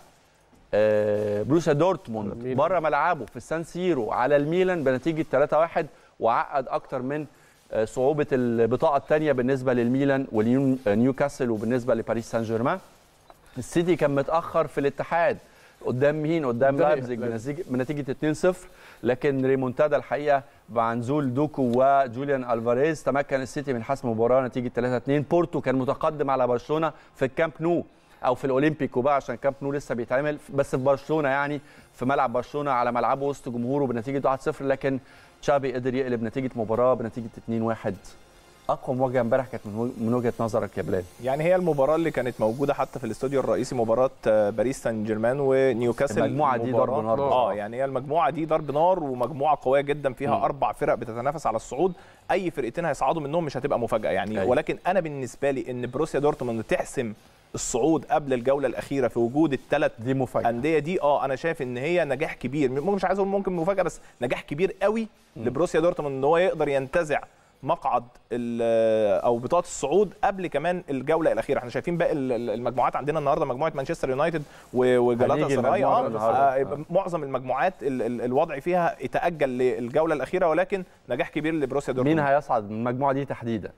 بروسيا دورتموند بره ملعبه في السان سيرو على الميلان بنتيجه 3-1 وعقد اكتر من صعوبه البطاقه الثانيه بالنسبه للميلان ونيوكاسل وبالنسبه لباريس سان جيرمان السيتي كان متاخر في الاتحاد قدام مين قدام لايبزيج بنتيجه 2-0 لكن ريمونتادا الحقيقه مع نزول دوكو وجوليان الفاريز تمكن السيتي من حسم المباراه نتيجه 3-2 بورتو كان متقدم على برشلونه في الكامب نو او في الاولمبيكو بقى عشان كامب نو لسه بيتعمل بس في برشلونه يعني في ملعب برشلونه على ملعبه وسط جمهوره بنتيجه 1-0 لكن تشافي قدر يقلب نتيجه مباراه بنتيجه 2-1 اقوى مواجهه امبارح كانت من وجهه نظرك يا بلال يعني هي المباراه اللي كانت موجوده حتى في الاستوديو الرئيسي مباراه باريس سان جيرمان ونيوكاسل المجموعه دي ضرب نار اه يعني هي المجموعه دي ضرب نار ومجموعه قويه جدا فيها م. اربع فرق بتتنافس على الصعود اي فرقتين هيصعدوا منهم مش هتبقى مفاجاه يعني أي. ولكن انا بالنسبه لي ان بروسيا دورتموند تحسم الصعود قبل الجوله الاخيره في وجود الثلاث دي مفاجاه انديه دي اه انا شايف ان هي نجاح كبير مش عايز اقول ممكن مفاجاه بس نجاح كبير قوي م. لبروسيا دورتموند ان هو يقدر ينتزع مقعد او بطاقه الصعود قبل كمان الجوله الاخيره احنا شايفين باقي المجموعات عندنا النهارده مجموعه مانشستر يونايتد وجلاتا سراي اه معظم المجموعات الوضع فيها يتاجل للجوله الاخيره ولكن نجاح كبير لبروسيا دورتموند مين هيصعد من المجموعه دي تحديدا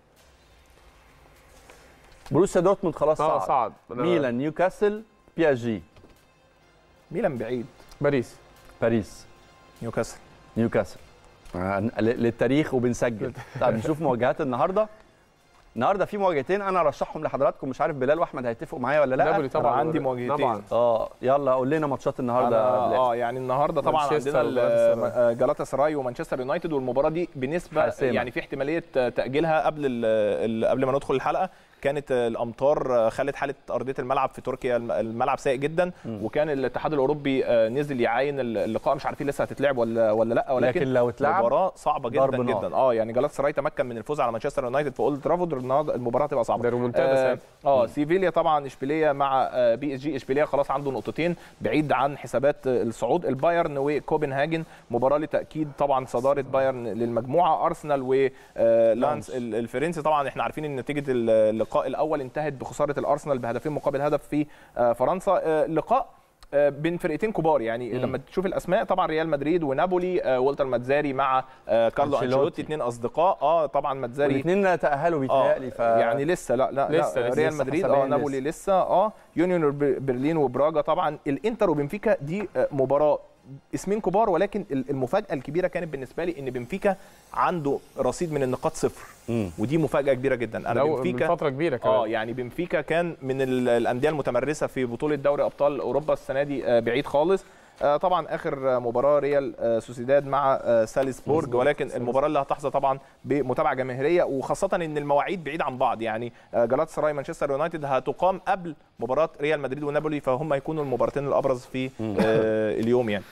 بروسيا دورتموند خلاص صعد, صعد. ميلان نيوكاسل بي اس جي ميلان بعيد باريس باريس نيوكاسل نيوكاسل للتاريخ وبنسجل طب نشوف مواجهات النهارده النهارده في مواجهتين انا ارشحهم لحضراتكم مش عارف بلال واحمد هيتفقوا معايا ولا لا طبعا عندي مواجهتين طبعا اه يلا قول لنا ماتشات النهارده اه يعني النهارده طبعا عندنا جلاتا سراي ومانشستر يونايتد والمباراه دي بالنسبه حسيمة. يعني في احتماليه تاجيلها قبل قبل ما ندخل الحلقه كانت الامطار خلت حاله ارضيه الملعب في تركيا الملعب سيء جدا م. وكان الاتحاد الاوروبي نزل يعاين اللقاء مش عارفين لسه هتتلعب ولا ولا لا ولكن لكن لو اتلعب مباراه صعبه جدا جدا اه يعني جلات سراي تمكن من الفوز على مانشستر يونايتد في اولد ترافورد النهارده المباراه هتبقى صعبه ده اه, آه سيفيليا طبعا اشبيليه مع بي اس جي اشبيليه خلاص عنده نقطتين بعيد عن حسابات الصعود البايرن وكوبنهاجن مباراه لتاكيد طبعا صداره بايرن للمجموعه ارسنال ولانس الفرنسي طبعا احنا عارفين ان نتيجه اللقاء الاول انتهت انتهت بخساره الارسنال بهدفين مقابل هدف في فرنسا لقاء آه، بين فرقتين كبار يعني مم. لما تشوف الاسماء طبعا ريال مدريد ونابولي آه، والتر ماتزاري مع آه، كارلو أنشيلوتي. انشيلوتي اثنين اصدقاء اه طبعا ماتزاري الاثنين تاهلوا بيتهيألي ف يعني لسه لا لا, لسه- لا لسه- ريال لسه مدريد حسابيا اه نابولي لسه اه يونيون ب- برلين وبراجا طبعا الانتر وبنفيكا دي آه، مباراه اسمين كبار ولكن ال- المفاجاه الكبيره كانت بالنسبه لي ان بنفيكا عنده رصيد من النقاط صفر مم. ودي مفاجاه كبيره جدا انا لو من بنفيكا فتره كبيره كمان اه يعني بنفيكا كان من ال- الانديه المتمرسه في بطوله دوري ابطال اوروبا السنه دي آه، بعيد خالص آه، طبعا اخر آه، مباراه ريال آه، سوسيداد مع آه، سالزبورج ولكن المباراه اللي هتحظى طبعا بمتابعه جماهيريه وخاصه ان المواعيد بعيد عن بعض يعني آه، جلات سراي مانشستر يونايتد هتقام قبل مباراه ريال مدريد ونابولي فهم هيكونوا المباراتين الابرز في آه، اليوم يعني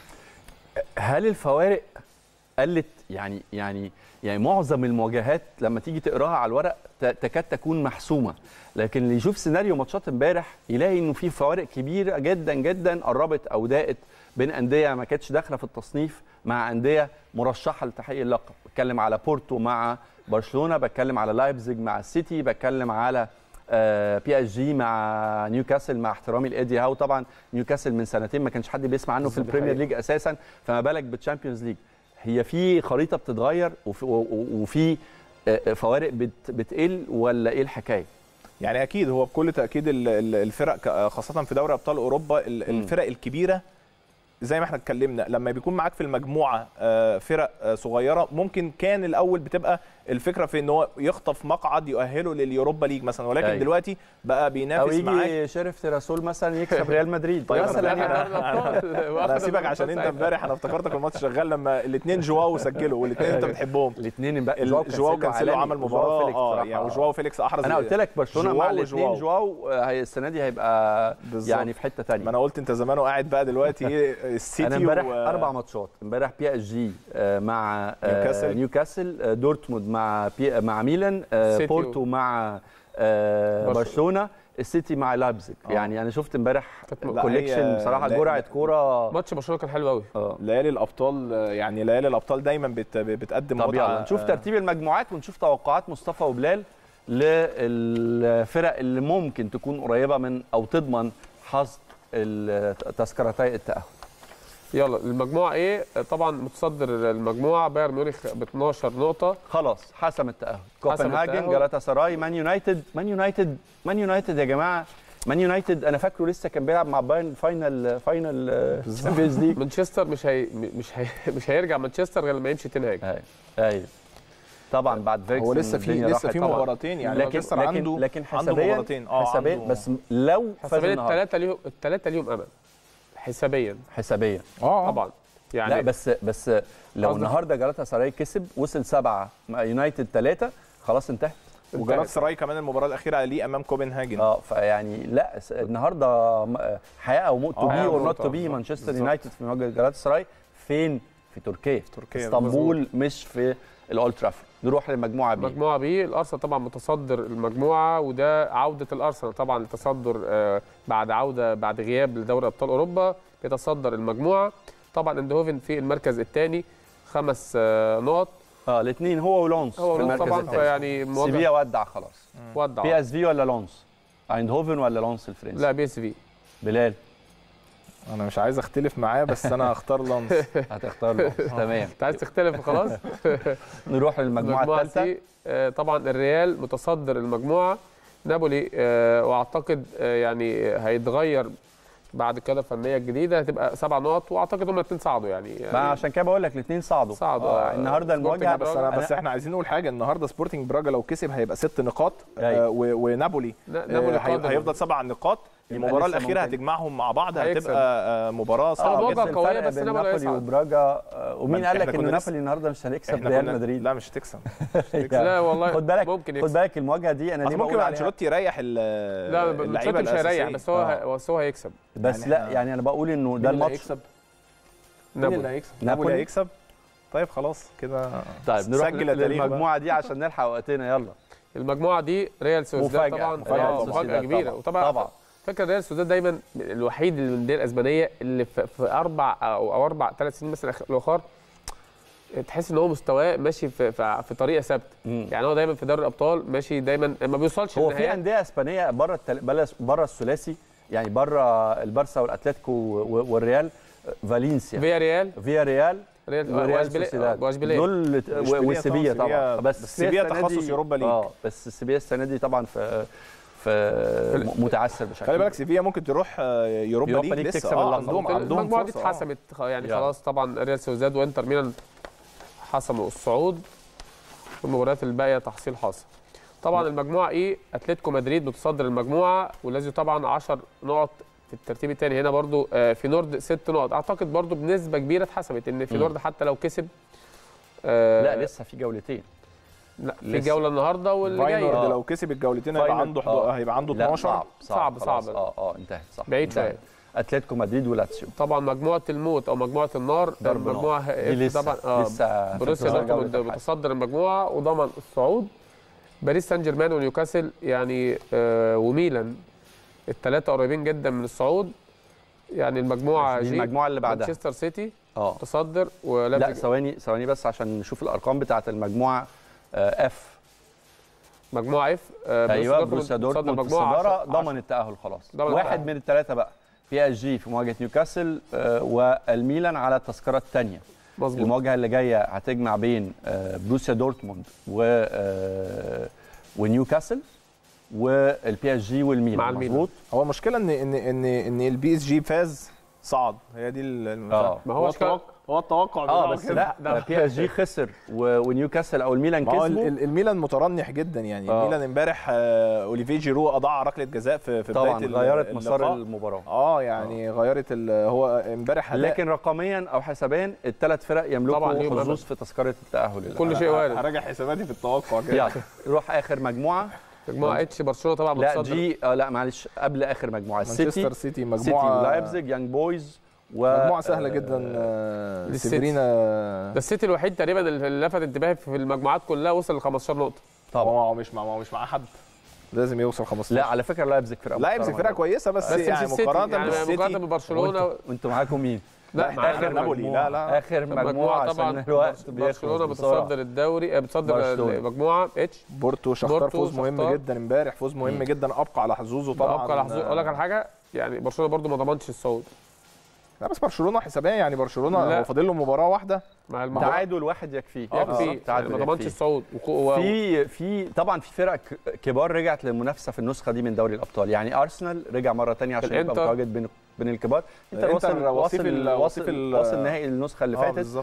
هل الفوارق قلت يعني يعني يعني معظم المواجهات لما تيجي تقراها على الورق ت- تكاد تكون محسومه لكن اللي يشوف سيناريو ماتشات امبارح يلاقي انه في فوارق كبيره جدا جدا قربت او ضاقت بين انديه ما كانتش داخله في التصنيف مع انديه مرشحه لتحقيق اللقب بتكلم على بورتو مع برشلونه بتكلم على لايبزيج مع السيتي بتكلم على آه، بي اس جي مع نيوكاسل مع احترامي لايدي هاو طبعا نيوكاسل من سنتين ما كانش حد بيسمع عنه في دي البريمير حقيقة. ليج اساسا فما بالك بالتشامبيونز ليج هي في خريطه بتتغير وفي, وفي آه، آه، فوارق بت بتقل ولا ايه الحكايه؟ يعني اكيد هو بكل تاكيد ال- ال- الفرق ك- خاصه في دوري ابطال اوروبا ال- مم. الفرق الكبيره زي ما احنا اتكلمنا لما بيكون معاك في المجموعه آه، فرق آه، صغيره ممكن كان الاول بتبقى الفكره في ان هو يخطف مقعد يؤهله لليوروبا ليج مثلا ولكن أيوة. دلوقتي بقى او بينافس معاك يجي شريف تيراسول مثلا يكسب ريال مدريد طيب مثلا أنا- يعني انا هسيبك عشان انت امبارح انا افتكرتك الماتش شغال لما الاثنين جواو سجلوا والاثنين انت بتحبهم الاثنين بقى ال- جواو كانسيلو عمل مباراه اه يعني وجواو فيليكس احرز انا قلت لك برشلونه مع جواو الاثنين وجواو. جواو آه، هي السنه دي هيبقى بالظبط. يعني في حته ما ثانيه انا قلت انت زمانه قاعد بقى دلوقتي ايه السيتي انا امبارح و- اربع ماتشات امبارح بي اس جي آه، مع آه، نيوكاسل. نيوكاسل آه، دورتموند مع بي مع ميلان آه، سيتي بورتو مع آه، برشلونة. برشلونه السيتي مع لايبزيج آه. يعني انا شفت امبارح كانت- لا، كوليكشن هي- بصراحه لا- جرعه كوره ماتش برشلونه كان حلو قوي اه ليالي الابطال آه، يعني ليالي الابطال دايما بت بتقدم طب متعه يلا نشوف آه، ترتيب المجموعات ونشوف توقعات مصطفى وبلال للفرق اللي ممكن تكون قريبه من او تضمن حظ تذكرتي التاهل يلا المجموعه ايه طبعا متصدر المجموعه بايرن ميونخ ب 12 نقطه خلاص حسم التاهل حسم كوبنهاجن التأهل. جالاتا سراي مان يونايتد مان يونايتد مان يونايتد يا جماعه مان يونايتد انا فاكره لسه كان بيلعب مع بايرن فاينل فاينل تشامبيونز ليج مانشستر مش هي مش هي مش هيرجع مانشستر غير لما يمشي تنهاج ايوه ايوه طبعا بعد فيركسن هو لسه في الدنيا لسه راحت في طبعاً. مباراتين يعني لكن مانشستر لكن عنده لكن عنده حسابيا مباراتين اه حسابيا عنده- بس لو فاز حسابيا النهارده الثلاثه ليهم الثلاثه ليهم امل حسابيا حسابيا اه طبعا يعني لا بس بس لو قصدك- النهارده جالاتا سراي كسب وصل سبعه مع يونايتد ثلاثه خلاص انتهت وجلات سراي كمان المباراه الاخيره ليه امام كوبنهاجن اه فيعني لا س- النهارده م- حياه او موت تو آه، بي حياة اور أو نوت موت، تو آه، بي بالظبط. مانشستر بالظبط. يونايتد في مواجهه جالاتا سراي فين؟ في تركيا في تركيا اسطنبول مش في الاولد ترافورد نروح للمجموعه بي مجموعه بي الارسنال طبعا متصدر المجموعه وده عوده الارسنال طبعا للتصدر آه، بعد عوده بعد غياب لدوري ابطال اوروبا بيتصدر المجموعه طبعا اندهوفن في المركز الثاني خمس آه، نقط اه الاثنين هو ولونس هو في المركز طبعا الثاني فيعني سيبيا مواجهه ودع خلاص ودع بي اس في ولا لونس ايندهوفن ولا لونس الفرنسي لا بي اس في بلال انا مش عايز اختلف معاه بس انا هختار لانس هتختار لونس تمام انت عايز تختلف خلاص نروح للمجموعه المجموعه الثالثه سي آه، طبعا الريال متصدر المجموعه نابولي آه، واعتقد آه، يعني هيتغير بعد كده فنيه جديده هتبقى سبع نقط واعتقد هم الاثنين صعدوا يعني, ما يعني عشان كده بقول لك الاثنين صعدوا صعدوا. آه النهارده سبورتنج المواجهه براغا. بس أنا أنا- بس احنا عايزين نقول حاجه النهارده سبورتنج براجا لو كسب هيبقى ست نقاط أيوة. آه و- ونابولي نا- آه، نابولي هي- قادم. هيفضل سبع نقاط يبقى المباراه لسه الاخيره ممكن. هتجمعهم مع بعض هيكسب. هتبقى آه، مباراه صعبه مواجهة جدا قوية، الفرق بس بين نابولي نابولي هيصعد. وبراجا آه، ومين ما قال لك إحنا ان كنا نابولي النهارده مش هنكسب احنا ريال كنا- مدريد لا مش هتكسب لا والله خد بالك ممكن خد يكسب بالك المواجهه دي انا أصل ليه ممكن بقول عليها انشيلوتي يريح ال- لا اللعيبه ماتشوتي مش هيريح الأساسية. بس هو آه. بس هو هيكسب بس يعني لا إحنا- يعني انا بقول انه مين ده اللي الماتش هيكسب مين اللي نابولي هيكسب نابولي. نابولي هيكسب طيب خلاص كده طيب نروح سجل يا تاريخ بقى. للمجموعه دي عشان نلحق وقتنا يلا المجموعه دي ريال سوسيداد مفاجأة، طبعا مفاجأة آه، سوسيداد مفاجاه كبيره طبعاً. وطبعا طبعاً. فاكر ريال سوسيداد دايما الوحيد اللي من الانديه الاسبانيه اللي في, في اربع او, أو اربع ثلاث سنين مثلا الاخر تحس ان هو مستواه ماشي في, في, في طريقه ثابته مم. يعني هو دايما في دوري الابطال ماشي دايما ما بيوصلش هو في للنهايات. انديه اسبانيه بره التل... بره بره الثلاثي يعني بره البارسا والاتلتيكو و- والريال فالنسيا فيا ريال فيا ريال ريال وريال واشبيليه سوسيداد واشبيليه دول وإشبيلية وسيبيا طبعاً، طبعا سيبيا- بس بس سيبيا السنة تخصص دي- يوروبا ليج. اه بس سيبيا السنه دي طبعا في في متعثر بشكل خلي بالك سيفيا ممكن تروح آه، يوروبا يوروبا ليج ليج لسه تكسب اه اللقب. عندهم عندهم المجموعه دي فرصة، آه. اتحسمت خ- يعني يلا. خلاص طبعا ريال سوسيداد وانتر ميلان حسموا الصعود والمباريات الباقيه تحصيل حاصل طبعا المجموعه ايه اتلتيكو مدريد متصدر المجموعه والذي طبعا 10 نقط في الترتيب الثاني هنا برضو آه، في نورد ست نقط اعتقد برضو بنسبه كبيره اتحسمت ان في مم. نورد حتى لو كسب آه، لا لسه في جولتين لا في لسه. جوله النهارده واللي فاينورد جايه آه. لو كسب الجولتين هيبقى فاينورد، عنده حدو- آه. هيبقى عنده لا 12 صعب صعب، خلاص. صعب. اه اه انتهت صح بعيد انتهت. شويه اتلتيكو مدريد ولاتسيو طبعا مجموعه الموت او مجموعه النار ضرب نار. المجموعه دي لسه طبعا اه لسه في بروسيا انتظار دورتموند جولة الحسم. متصدر المجموعه وضمن الصعود باريس سان جيرمان ونيوكاسل يعني آه وميلان الثلاثه قريبين جدا من الصعود يعني المجموعه دي جي المجموعه اللي بعدها مانشستر سيتي اه متصدر لا ولابزيج ثواني ثواني بس عشان نشوف الارقام بتاعه المجموعه اف مجموعه اف آه ايوه بروسيا دورتموند في الصداره ضمن التاهل خلاص ضمن واحد التأهل. من الثلاثه بقى بي اس جي في مواجهه نيوكاسل آه، والميلان على التذكره الثانيه مظبوط المواجهه اللي جايه هتجمع بين آه، بروسيا دورتموند و آه، ونيوكاسل والبي اس جي والميلان مع الميلان. مظبوط هو المشكله ان ان ان ان البي اس جي فاز صعد هي دي ال- آه. ما هو التوقع هو التوقع اه بتاعه بس كده. لا بي اس جي خسر و- ونيوكاسل او الميلان ما هو ال- كسبوا ال- الميلان مترنح جدا يعني آه. الميلان امبارح آه، اوليفيه جيرو اضاع ركله جزاء في في طبعا بدايه ال- غيرت مسار اللقاء. المباراه اه يعني غيرت ال- هو امبارح أداء- لكن رقميا او حسابيا الثلاث فرق طبعاً يملكوا ليهم حظوظ أمل. في تذكره التاهل كل شيء وارد هراجع حساباتي في التوقع كده يلا نروح اخر مجموعه مجموعه اتش برشلونه طبعا لا متصدر دي آه لا معلش قبل اخر مجموعه السيتي مانشستر سيتي سيتي مجموعه ولايبزيج يانج بويز و مجموعه سهله آه، جدا آه، للسيتي. سيفرينا ده السيتي الوحيد تقريبا اللي لفت انتباهي في المجموعات كلها وصل ل 15 نقطه طبعا هو مش مع هو مش مع حد لازم يوصل 15 لا على فكره لايبزيج فرقه لايبزيج محترمة فرقه جدا. كويسه بس, بس مش يعني السيتي مقارنه يعني بالسيتي مقارنه ببرشلونه وانتوا وانتوا معاكم مين؟ لا احنا معانا آخر نابولي المجموعة. لا لا اخر مجموعه المجموعه عشان طبعا الوقت بيخلص برشلونه بسرعة. بتصدر الدوري آه، بتصدر برشلونة. المجموعه اتش بورتو شختار بورتو، فوز مهم شختار. جدا امبارح فوز مهم مم. جدا ابقى على حظوظه طبعا ابقى لحظه اقول لك على حاجه يعني برشلونه برضو ما ضمنش الصعود لا بس برشلونه حسابيا يعني برشلونه لا. هو فاضل له مباراه واحده مع المجموعه تعادل واحد يكفيه يكفي تعادل ما ضمنش يكفيه. الصعود وكو- و- في في طبعا في فرق ك- كبار رجعت للمنافسه في النسخه دي من دوري الابطال يعني ارسنال رجع مره ثانيه عشان يبقى الإنتر. متواجد بين بين الكبار انتر الإنتر وصل وصيف وصل ال- وصيف وصل, ال- وصل نهائي النسخه اللي آه، فاتت بالظبط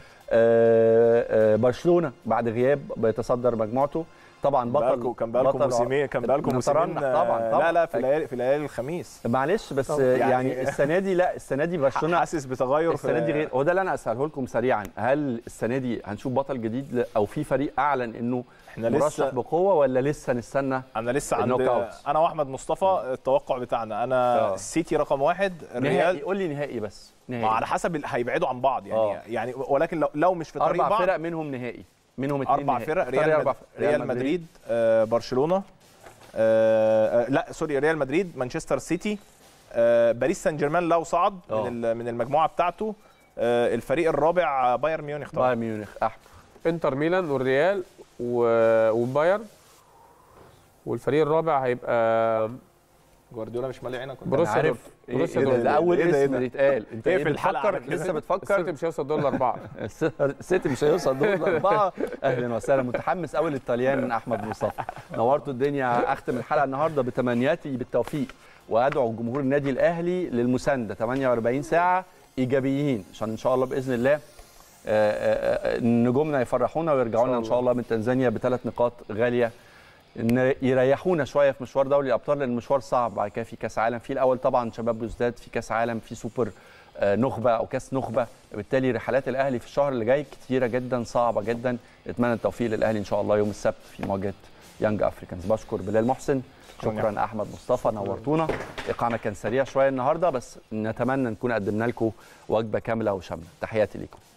آه، آه، برشلونه بعد غياب بيتصدر مجموعته طبعا بقالكم بطل كان بقالكم بطل- موسمين كان بقالكم موسمين مترنح طبعا آه، طبعا لا لا في ليالي في ليالي الخميس معلش بس طبعاً. يعني, يعني- يعني السنه دي لا السنه دي برشلونه حاسس بتغير السنه دي غير هو ده اللي انا اساله لكم سريعا هل السنه دي هنشوف بطل جديد ل- او في فريق اعلن انه احنا مرشح لسه بقوه ولا لسه نستنى انا لسه عند النوك أوتس. انا واحمد مصطفى التوقع بتاعنا انا آه. السيتي رقم واحد نهائي الريال قول لي نهائي بس ما نهائي على حسب ال- هيبعدوا عن بعض يعني آه. يعني ولكن لو, لو مش في طريق اربع بعض فرق منهم نهائي منهم اثنين اربع نهائي. فرق اختار لي ريال أربع مد... فرق. ريال مدريد آه برشلونه آه آه لا سوري ريال مدريد مانشستر سيتي آه باريس سان جيرمان لو صعد آه. من ال- من المجموعه بتاعته آه الفريق الرابع آه، بايرن ميونخ طبعا بايرن ميونخ احمد انتر ميلان والريال و- وبايرن والفريق الرابع هيبقى جوارديولا مش مالي عينك بروسيا أنا عارف دورتموند. بروسيا إيه ده, دورتموند. ده اول إيه ده، إيه اسم ده؟ بيتقال انت إيه ايه في الحلقة بتفكر على كده؟ لسه السيتي بتفكر مش هيوصل دول الاربعه السيتي مش هيوصل دور الاربعه اهلا وسهلا متحمس قوي للطليان احمد مصطفى نورتوا الدنيا اختم الحلقه النهارده بتمنياتي بالتوفيق وادعو جمهور النادي الاهلي للمسانده 48 ساعه ايجابيين عشان ان شاء الله باذن الله آه، آه، آه، نجومنا يفرحونا ويرجعوا لنا ان شاء الله من تنزانيا بثلاث نقاط غاليه ان يريحونا شويه في مشوار دوري الابطال لان المشوار صعب بعد كده في كاس عالم في الاول طبعا شباب بلوزداد في كاس عالم في سوبر آه، نخبه او كاس نخبه بالتالي رحلات الاهلي في الشهر اللي جاي كتيره جدا صعبه جدا اتمنى التوفيق للاهلي ان شاء الله يوم السبت في مواجهه يانج افريكانز بشكر بلال محسن شكرا احمد مصطفى نورتونا ايقاعنا كان سريع شويه النهارده بس نتمنى نكون قدمنا لكم وجبه كامله وشامله تحياتي ليكم